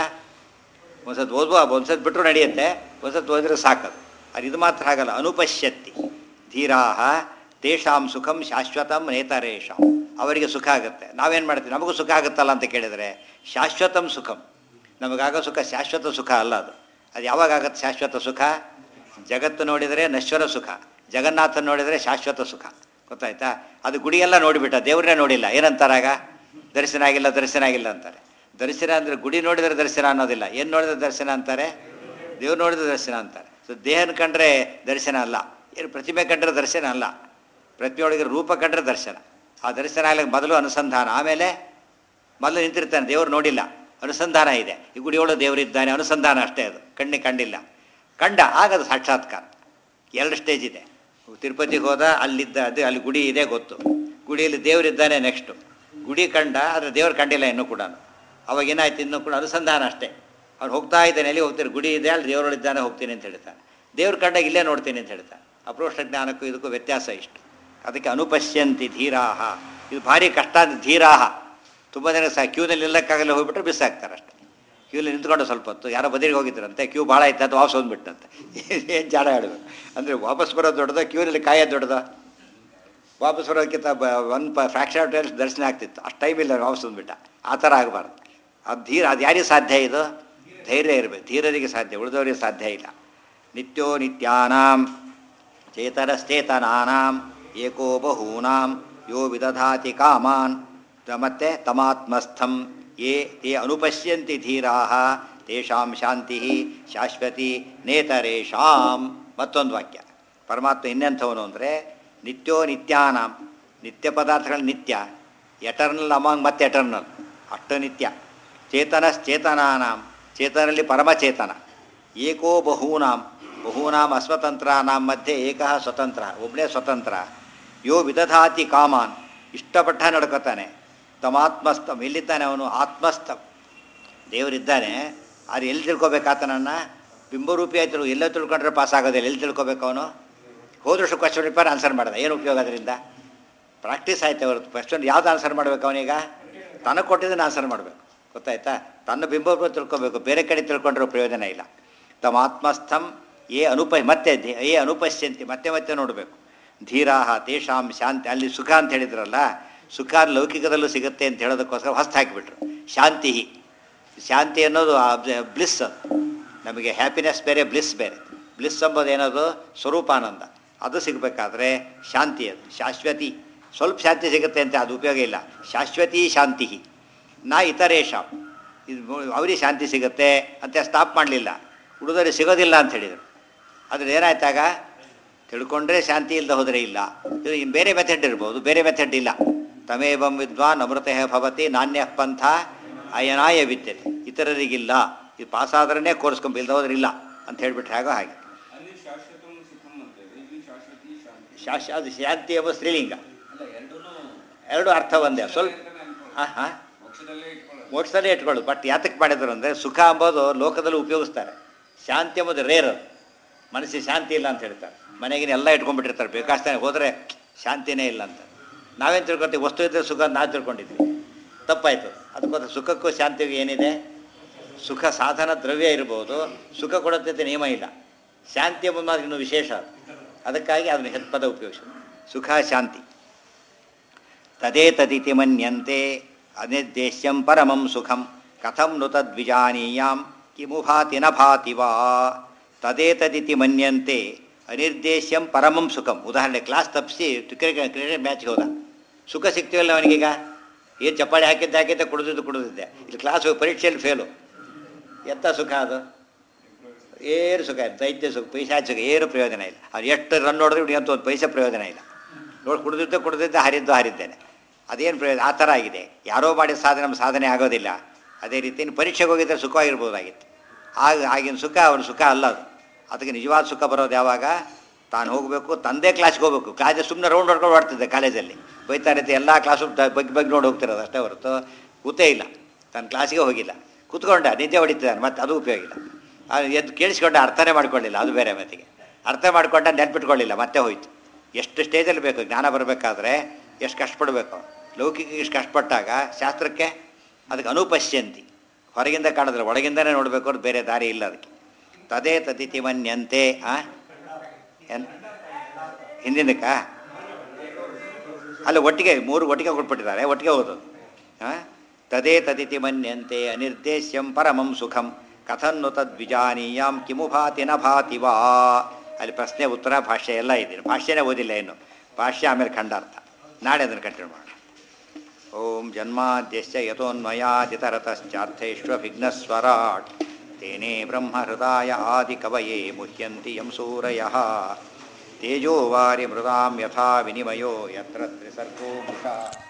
ಒಂದ್ಸತಿ ಓದುವ ಒಂದ್ಸತಿ ಬಿಟ್ಟರು ನಡೆಯುತ್ತೆ ಒಂದ್ಸತಿ ಓದಿದ್ರೆ ಸಾಕದು ಅದು ಇದು ಮಾತ್ರ ಆಗಲ್ಲ ಅನುಪಶ್ಯತ್ತಿ ಧೀರಾಹ ತೇಷಾಂ ಸುಖಂ ಶಾಶ್ವತಂ ನೇತರೇಷಾಂ ಅವರಿಗೆ ಸುಖ ಆಗುತ್ತೆ ನಾವೇನು ಮಾಡ್ತೀವಿ ನಮಗೂ ಸುಖ ಆಗುತ್ತಲ್ಲ ಅಂತ ಕೇಳಿದರೆ ಶಾಶ್ವತಂ ಸುಖಂ ನಮಗಾಗೋ ಸುಖ ಶಾಶ್ವತ ಸುಖ ಅಲ್ಲ ಅದು ಅದು ಯಾವಾಗ ಆಗುತ್ತೆ ಶಾಶ್ವತ ಸುಖ ಜಗತ್ತು ನೋಡಿದರೆ ನಶ್ವರ ಸುಖ ಜಗನ್ನಾಥನ್ ನೋಡಿದರೆ ಶಾಶ್ವತ ಸುಖ ಗೊತ್ತಾಯ್ತಾ ಅದು ಗುಡಿಯೆಲ್ಲ ನೋಡಿಬಿಟ್ಟ ದೇವ್ರನ್ನೇ ನೋಡಿಲ್ಲ ಏನಂತಾರಾಗ ದರ್ಶನ ಆಗಿಲ್ಲ ದರ್ಶನ ಆಗಿಲ್ಲ ಅಂತಾರೆ ದರ್ಶನ ಅಂದರೆ ಗುಡಿ ನೋಡಿದರೆ ದರ್ಶನ ಅನ್ನೋದಿಲ್ಲ ಏನು ನೋಡಿದ್ರೆ ದರ್ಶನ ಅಂತಾರೆ ದೇವ್ರು ನೋಡಿದ್ರೆ ದರ್ಶನ ಅಂತಾರೆ ಸೊ ದೇಹನ ಕಂಡ್ರೆ ದರ್ಶನ ಅಲ್ಲ ಏನು ಪ್ರತಿಮೆ ಕಂಡ್ರೆ ದರ್ಶನ ಅಲ್ಲ ಪ್ರತಿಮೆಯೊಳಗೆ ರೂಪ ಕಂಡ್ರೆ ದರ್ಶನ ಆ ದರ್ಶನ ಆಗ್ಲಿಕ್ಕೆ ಮೊದಲು ಅನುಸಂಧಾನ ಆಮೇಲೆ ಮೊದಲು ನಿಂತಿರ್ತಾನೆ ದೇವ್ರು ನೋಡಿಲ್ಲ ಅನುಸಂಧಾನ ಇದೆ ಈ ಗುಡಿಯೊಳಗೆ ದೇವರಿದ್ದಾನೆ ಅನುಸಂಧಾನ ಅಷ್ಟೇ ಅದು ಕಣ್ಣಿಗೆ ಕಂಡಿಲ್ಲ ಕಂಡ ಆಗದು ಸಾಕ್ಷಾತ್ಕಾರ ಎರಡು ಸ್ಟೇಜ್ ಇದೆ ತಿರುಪತಿಗೆ ಹೋದ ಅಲ್ಲಿದ್ದ ಅದು ಅಲ್ಲಿ ಗುಡಿ ಇದೆ ಗೊತ್ತು ಗುಡಿಯಲ್ಲಿ ದೇವರಿದ್ದಾನೆ ನೆಕ್ಸ್ಟು ಗುಡಿ ಕಂಡ ಆದರೆ ದೇವ್ರು ಕಂಡಿಲ್ಲ ಇನ್ನೂ ಕೂಡ ಅವಾಗ ಏನಾಯ್ತು ಇನ್ನೂ ಕೂಡ ಅನುಸಂಧಾನ ಅಷ್ಟೇ ಅವ್ನು ಹೋಗ್ತಾ ಇದ್ದಾನೆ ಎಲ್ಲಿ ಹೋಗ್ತೀನಿ ಗುಡಿ ಇದೆ ಅಲ್ಲಿ ದೇವರೊಳಿದ್ದಾನೆ ಹೋಗ್ತೀನಿ ಅಂತ ಹೇಳ್ತಾನೆ ದೇವ್ರ ಕಂಡಾಗ ಇಲ್ಲೇ ನೋಡ್ತೀನಿ ಅಂತ ಹೇಳ್ತಾನೆ ಅಪ್ರೋಷ್ಟ ಜ್ಞಾನಕ್ಕೂ ಇದಕ್ಕೂ ವ್ಯತ್ಯಾಸ ಇಷ್ಟು ಅದಕ್ಕೆ ಅನುಪಶ್ಯಂತಿ ಧೀರಾಹ ಇದು ಭಾರಿ ಕಷ್ಟ ಅಂತ ಧೀರಾಹ ತುಂಬ ಜನ ಸಹ ಕ್ಯೂನಲ್ಲಿ ನಿಲ್ಲಕ್ಕಾಗಲ್ಲ ಹೋಗ್ಬಿಟ್ರೆ ಬಿಸಾಕ್ತಾರೆ ಅಷ್ಟೇ ಕ್ಯೂಲಿ ನಿಂತ್ಕೊಂಡು ಸ್ವಲ್ಪ ಹೊತ್ತು ಯಾರೋ ಬದಿರಿಗೆ ಹೋಗಿದ್ರಂತೆ ಕ್ಯೂ ಭಾಳ ಆಯ್ತು ಅದು ವಾಪಸ್ ಬಂದ್ಬಿಟ್ಟಂತೆ ಏನು ಜಾಡ ಆಡಬೇಕು ಅಂದರೆ ವಾಪಸ್ ಬರೋದು ದೊಡ್ಡದ ಕ್ಯೂನಲ್ಲಿ ಕಾಯೋದು ದೊಡ್ಡದ ವಾಪಸ್ ಬರೋದಕ್ಕಿಂತ ಬ ಒನ್ ಪ ಫ್ರ್ಯಾಕ್ಷನ್ ಆಫ್ ಟೈಮ್ಸ್ ದರ್ಶನ ಆಗ್ತಿತ್ತು ಅಷ್ಟು ಟೈಮ್ ಇಲ್ಲ ವಾಪಸ್ ಬಂದ್ಬಿಟ್ಟ ಆ ಥರ ಆಗಬಾರ್ದು ಅದು ಧೀರ ಅದು ಯಾರಿಗೆ ಸಾಧ್ಯ ಇದು ಧೈರ್ಯ ಇರಬೇಕು ಧೀರರಿಗೆ ಸಾಧ್ಯ ಉಳಿದವರಿಗೆ ಸಾಧ್ಯ ಇಲ್ಲ ನಿತ್ಯೋ ನಿತ್ಯಾನಾಂ ಚೇತನಶ್ಚೇತನಾನಾಂ ಏಕೋ ಬಹೂನಾಂ ಯೋ ವಿದಧಾತಿ ಕಾಮಾನ್ ತ- ಮತ್ತೆ ತಮಾತ್ಮಸ್ಥಂ ಯೇ ತೇ ಅನುಪಶ್ಯಂತಿ ಧೀರಾಹ ತೇಷಾಂ ಶಾಂತಿ ಶಾಶ್ವತಿ ನೇತರೇಷಾಂ ಮತ್ತೊಂದು ವಾಕ್ಯ ಪರಮಾತ್ಮ ಇನ್ನೆಂಥವನು ಅಂದರೆ ನಿತ್ಯೋ ನಿತ್ಯಾನಾಂ ನಿತ್ಯ ಪದಾರ್ಥಗಳ ನಿತ್ಯ ಎಟರ್ನಲ್ ಅಮಾಂಗ್ ಮತ್ತೆ ಎಟರ್ನಲ್ ಅಷ್ಟು ನಿತ್ಯ ಚೇತನಶ್ಚೇತನಾನಾಂ ಚೇತನಲ್ಲಿ ಪರಮಚೇತನ ಏಕೋ ಬಹೂನಾಂ ಬಹೂನಾಂ ಅಸ್ವತಂತ್ರಾನಾಂ ಮಧ್ಯೆ ಏಕಃ ಸ್ವತಂತ್ರ ಒಬ್ಬನೇ ಸ್ವತಂತ್ರ ಯೋ ವಿದಧಾತಿ ಕಾಮಾನ್ ಇಷ್ಟಪಟ್ಟ ನಡ್ಕೋತಾನೆ ತಮಾತ್ಮಸ್ಥಂ ಎಲ್ಲಿದ್ದಾನೆ ಅವನು ಆತ್ಮಸ್ಥಂ ದೇವರಿದ್ದಾನೆ ಅದು ಎಲ್ಲಿ ತಿಳ್ಕೊಬೇಕಾತನನ್ನ ಬಿಂಬರೂಪಿ ಆಯ್ತು ಎಲ್ಲ ತಿಳ್ಕೊಂಡ್ರೆ ಪಾಸ್ ಆಗೋದಿಲ್ಲ ಎಲ್ಲಿ ತಿಳ್ಕೊಬೇಕು ಅವನು ಹೋದಷ್ಟು ಕ್ವಶನ್ ಪೇಪರ್ ಆನ್ಸರ್ ಮಾಡಿದ ಏನು ಉಪಯೋಗ ಅದರಿಂದ ಪ್ರಾಕ್ಟೀಸ್ ಆಯ್ತು ಹೊರತು ಕ್ವಶನ್ ಯಾವ್ದು ಆನ್ಸರ್ ಮಾಡಬೇಕು ಅವನೀಗ ತನಗೆ ಕೊಟ್ಟಿದ್ದನ್ನು ಆನ್ಸರ್ ಮಾಡಬೇಕು ಗೊತ್ತಾಯ್ತಾ ತನ್ನ ಬಿಂಬರೂಪ ತಿಳ್ಕೊಬೇಕು ಬೇರೆ ಕಡೆ ತಿಳ್ಕೊಂಡ್ರೆ ಪ್ರಯೋಜನ ಇಲ್ಲ ತಮ್ಮ ಆತ್ಮಸ್ಥಂ ಏ ಅನುಪ ಮತ್ತೆ ಧಿ- ಏ ಅನುಪಶ್ಯಂತಿ ಮತ್ತೆ ಮತ್ತೆ ನೋಡಬೇಕು ಧೀರಾಹ ತೇಷಾಂ ಶಾಂತಿ ಅಲ್ಲಿ ಸುಖ ಅಂತ ಹೇಳಿದ್ರಲ್ಲ ಸುಖ ಲೌಕಿಕದಲ್ಲೂ ಸಿಗುತ್ತೆ ಅಂತ ಹೇಳೋದಕ್ಕೋಸ್ಕರ ಹೊಸ್ತು ಹಾಕಿಬಿಟ್ರು ಶಾಂತಿ ಶಾಂತಿ ಅನ್ನೋದು ಬ್ಲಿಸ್ ಅದು ನಮಗೆ ಹ್ಯಾಪಿನೆಸ್ ಬೇರೆ ಬ್ಲಿಸ್ ಬೇರೆ ಬ್ಲಿಸ್ ಎಂಬುದು ಏನದು ಸ್ವರೂಪಾನಂದ ಅದು ಸಿಗಬೇಕಾದ್ರೆ ಶಾಂತಿ ಅದು ಶಾಶ್ವತಿ ಸ್ವಲ್ಪ ಶಾಂತಿ ಸಿಗುತ್ತೆ ಅಂತ ಅದು ಉಪಯೋಗ ಇಲ್ಲ ಶಾಶ್ವತಿ ಶಾಂತಿ ನಾ ಇತರೇಶಾಂ ಇದು ಅವರಿಗೆ ಶಾಂತಿ ಸಿಗುತ್ತೆ ಅಂತ ಸ್ಟಾಪ್ ಮಾಡಲಿಲ್ಲ ಉಳಿದವರಿಗೆ ಸಿಗೋದಿಲ್ಲ ಅಂತ ಹೇಳಿದರು ಆದರೆ ಏನಾಯ್ತಾಗ ತಿಳ್ಕೊಂಡ್ರೆ ಶಾಂತಿ ಇಲ್ಲದೆ ಹೋದರೆ ಇಲ್ಲ ಇದು ಇನ್ನು ಬೇರೆ ಮೆಥಡ್ ಇರ್ಬೋದು ಬೇರೆ ಮೆಥಡ್ ಇಲ್ಲ ತಮೇವಂ ವಿದ್ವಾನ್ ಅಮೃತ ಭವತಿ ನಾಣ್ಯ ಪಂಥ ಅಯನಾಯ ವಿದ್ಯತೆ ಇತರರಿಗಿಲ್ಲ ಇದು ಪಾಸಾದ್ರೇ ಕೋರ್ಸ್ಕೊಂಬ ಇಲ್ಲದೆ ಹೋದ್ರೆ ಇಲ್ಲ ಅಂತ ಹೇಳ್ಬಿಟ್ರೆ ಹಾಗೋ ಹಾಗೆ ಅಲ್ಲಿ ಶಾಶ್ವತಂ ಸುಖಂ ಅಂತೇಳಿ ಇಲ್ಲಿ ಶಾಶ್ವತಿ ಶಾಂತಿ ಶಾಶ ಅದು ಶಾಂತಿ ಎಂಬ ಸ್ತ್ರೀಲಿಂಗ ಅಲ್ಲ ಎರಡೂ ಎರಡು ಅರ್ಥ ಒಂದೇ ಸ್ವಲ್ಪ ಹಾಂ ಹಾಂ ಮೋಕ್ಷದಲ್ಲೇ ಇಟ್ಕೊಳ್ಳೋದು ಮೋಕ್ಷದಲ್ಲೇ ಇಟ್ಕೊಳ್ಳೋದು ಬಟ್ ಯಾತಕ್ಕೆ ಮಾಡಿದ್ರು ಅಂದರೆ ಸುಖ ಎಂಬುದು ಲೋಕದಲ್ಲಿ ಉಪಯೋಗಿಸ್ತಾರೆ ಶಾಂತಿ ಎಂಬುದು ರೇರ್ ಅದು ಮನಸ್ಸಿಗೆ ಶಾಂತಿ ಇಲ್ಲ ಅಂತ ಹೇಳ್ತಾರೆ ಮನೆಗಿನ ಎಲ್ಲ ಇಟ್ಕೊಂಡ್ಬಿಟ್ಟಿರ್ತಾರೆ ಬೇಕಾಸ್ತಾನೆ ಹೋದರೆ ಶಾಂತಿನೇ ಇಲ್ಲ ಅಂತ ನಾವೇನು ತಿಳ್ಕೊತೀವಿ ವಸ್ತು ಇದ್ದರೆ ಸುಖ ಅಂತ ನಾವು ತಿಳ್ಕೊಂಡಿದ್ವಿ ತಪ್ಪಾಯ್ತು ಅದಕ್ಕೋಸ್ಕರ ಸುಖಕ್ಕೂ ಶಾಂತಿಗೂ ಏನಿದೆ ಸುಖ ಸಾಧನ ದ್ರವ್ಯ ಇರ್ಬೋದು ಸುಖ ಕೊಡುತ್ತೆ ನಿಯಮ ಇಲ್ಲ ಶಾಂತಿ ಎಂಬುದು ಮಾತ್ರ ಇನ್ನೂ ವಿಶೇಷ ಅದು ಅದಕ್ಕಾಗಿ ಅದನ್ನು ಹೆತ್ಪದ ಉಪಯೋಗಿಸೋದು ಸುಖ ಶಾಂತಿ ತದೇ ತದಿತಿ ಮನ್ಯಂತೆ ಅನಿರ್ದೇಶ್ಯಂ ಪರಮಂ ಸುಖಂ ಕಥಂ ನು ತದ್ವಿಜಾನೀಯಾಂ ಕಿಮು ಭಾತಿ ನ ಭಾತಿ ವಾ ತದೇ ತದಿತಿ ಮನ್ಯಂತೆ ಅನಿರ್ದೇಶ್ಯಂ ಪರಮಂ ಸುಖಂ ಉದಾಹರಣೆ ಕ್ಲಾಸ್ ತಪ್ಪಿಸಿ ಕ್ರಿಕೆಟ್ ಕ್ರಿಕೆಟ್ ಮ್ಯಾಚ್ಗೆ ಹೋದ ಸುಖ ಸಿಗ್ತೀವಲ್ಲ ಅವನಿಗೀಗ ಏನು ಚಪ್ಪಾಳಿ ಹಾಕಿದ್ದೆ ಹಾಕಿದ್ದೆ ಕುಡಿದಿದ್ದು ಕುಡಿದಿದ್ದೆ ಇಲ್ಲಿ ಕ್ಲಾಸ್ ಹೋಗಿ ಪರೀಕ್ಷೆಯಲ್ಲಿ ಫೇಲು ಎಂಥ ಸುಖ ಅದು ಏನು ಸುಖ ಇಲ್ಲ ದೈತ್ಯ ಸುಖ ಪೈಸಾ ಸುಖ ಏನು ಪ್ರಯೋಜನ ಇಲ್ಲ ಅವ್ನು ಎಷ್ಟು ರನ್ ನೋಡಿದ್ರೆ ಇವ್ನಿಗೆ ಅಂತೂ ಒಂದು ಪೈಸೆ ಪ್ರಯೋಜನ ಇಲ್ಲ ನೋಡಿ ಕುಡಿದಿದ್ದೆ ಕುಡಿದಿದ್ದೆ ಹರಿದ್ದು ಹರಿದ್ದೇನೆ ಅದೇನು ಪ್ರಯೋಜನ ಆ ಥರ ಆಗಿದೆ ಯಾರೋ ಮಾಡಿದ ಸಾಧನೆ ನಮ್ಮ ಸಾಧನೆ ಆಗೋದಿಲ್ಲ ಅದೇ ರೀತಿ ಇನ್ನು ಪರೀಕ್ಷೆಗೆ ಹೋಗಿದ್ದರೆ ಸುಖವಾಗಿರ್ಬೋದಾಗಿತ್ತು ಆಗ ಆಗಿನ ಸುಖ ಅವನ ಸುಖ ಅಲ್ಲ ಅದು ಅದಕ್ಕೆ ನಿಜವಾದ ಸುಖ ಬರೋದು ಯಾವಾಗ ತಾನು ಹೋಗಬೇಕು ತಂದೆ ಕ್ಲಾಸ್ಗೆ ಹೋಗ್ಬೇಕು ಕ್ಲಾಸಲ್ಲಿ ಸುಮ್ಮನೆ ರೌಂಡ್ ಹೊಡ್ಕೊಂಡು ಓಡ್ತಿದ್ದೆ ಕಾಲೇಜಲ್ಲಿ ಬೈತಾ ರೀತಿ ಎಲ್ಲ ಕ್ಲಾಸು ಬಗ್ಗೆ ಬಗ್ಗೆ ನೋಡಿ ಹೋಗ್ತಿರೋದು ಅಷ್ಟೇ ಹೊರತು ಕೂತೇ ಇಲ್ಲ ತನ್ನ ಕ್ಲಾಸಿಗೆ ಹೋಗಿಲ್ಲ ಕೂತ್ಕೊಂಡ ನಿದ್ದೆ ಹೊಡಿತಿದ್ದಾನೆ ಮತ್ತೆ ಅದು ಉಪಯೋಗ ಇಲ್ಲ ಆ ಎದ್ದು ಕೇಳಿಸ್ಕೊಂಡ ಅರ್ಥನೇ ಮಾಡ್ಕೊಳ್ಳಿಲ್ಲ ಅದು ಬೇರೆ ಮತ್ತಿಗೆ ಅರ್ಥ ಮಾಡ್ಕೊಂಡ ನೆನ್ಪಿಟ್ಕೊಳ್ಳಿಲ್ಲ ಮತ್ತೆ ಹೋಯ್ತು ಎಷ್ಟು ಸ್ಟೇಜಲ್ಲಿ ಬೇಕು ಜ್ಞಾನ ಬರಬೇಕಾದ್ರೆ ಎಷ್ಟು ಕಷ್ಟಪಡಬೇಕು ಲೌಕಿಕ ಇಷ್ಟು ಕಷ್ಟಪಟ್ಟಾಗ ಶಾಸ್ತ್ರಕ್ಕೆ ಅದಕ್ಕೆ ಅನುಪಶ್ಯಂತಿ ಹೊರಗಿಂದ ಕಾಣಿದ್ರೆ ಒಳಗಿಂದನೇ ನೋಡಬೇಕು ಅದು ಬೇರೆ ದಾರಿ ಇಲ್ಲ ಅದಕ್ಕೆ ತದೇ ತದಿತಿ ಮನ್ಯಂತೆ ಆ? ಏನ್ ಹಿಂದಿನಕ್ಕ ಅಲ್ಲ ಒಟ್ಟಿಗೆ ಮೂರು ಒಟ್ಟಿಗೆ ಕೊಟ್ಬಿಟ್ಟಿದ್ದಾರೆ ಒಟ್ಟಿಗೆ ಓದೋದು ಹಾಂ ತದೇ ತದಿತಿ ಮನ್ಯಂತೆ ಅನಿರ್ದೇಶ್ಯಂ ಪರಮಂ ಸುಖಂ ಕಥನ್ನು ತದ್ವಿಜಾನೀಯಾಂ ಕಿಮು ಭಾತಿ ನ ಭಾತಿ ವಾ ಅಲ್ಲಿ ಪ್ರಶ್ನೆ ಉತ್ತರ ಭಾಷ್ಯ ಎಲ್ಲ ಇದೆ ಭಾಷ್ಯನೇ ಓದಿಲ್ಲ ಇನ್ನು ಭಾಷ್ಯ ಆಮೇಲೆ ಖಂಡಾರ್ಥ ನಾಳೆ ಅದನ್ನು ಕಂಟಿನ್ಯೂ ಮಾಡೋಣ ಓಂ ಜನ್ಮಾದ್ಯಶ್ಚ ಯತೋನ್ಮಯಾದಿತರತಶ್ಚಾರ್ಥೇಷ್ವಭಿಘ್ನಸ್ವರಾಟ್ ತೇನೇ ಬ್ರಹ್ಮಹೃದಾಯ ಆದಿಕವಯೇ ಮುಹ್ಯಂತಿ ಯಂ ಸೂರಯಃ ತೇಜೋವಾರಿ ಮೃದಾಂ ಯಥಾ ವಿನಿಮಯೋ ಯತ್ರ ತ್ರಿಸರ್ಗೋ ಮುಷಾ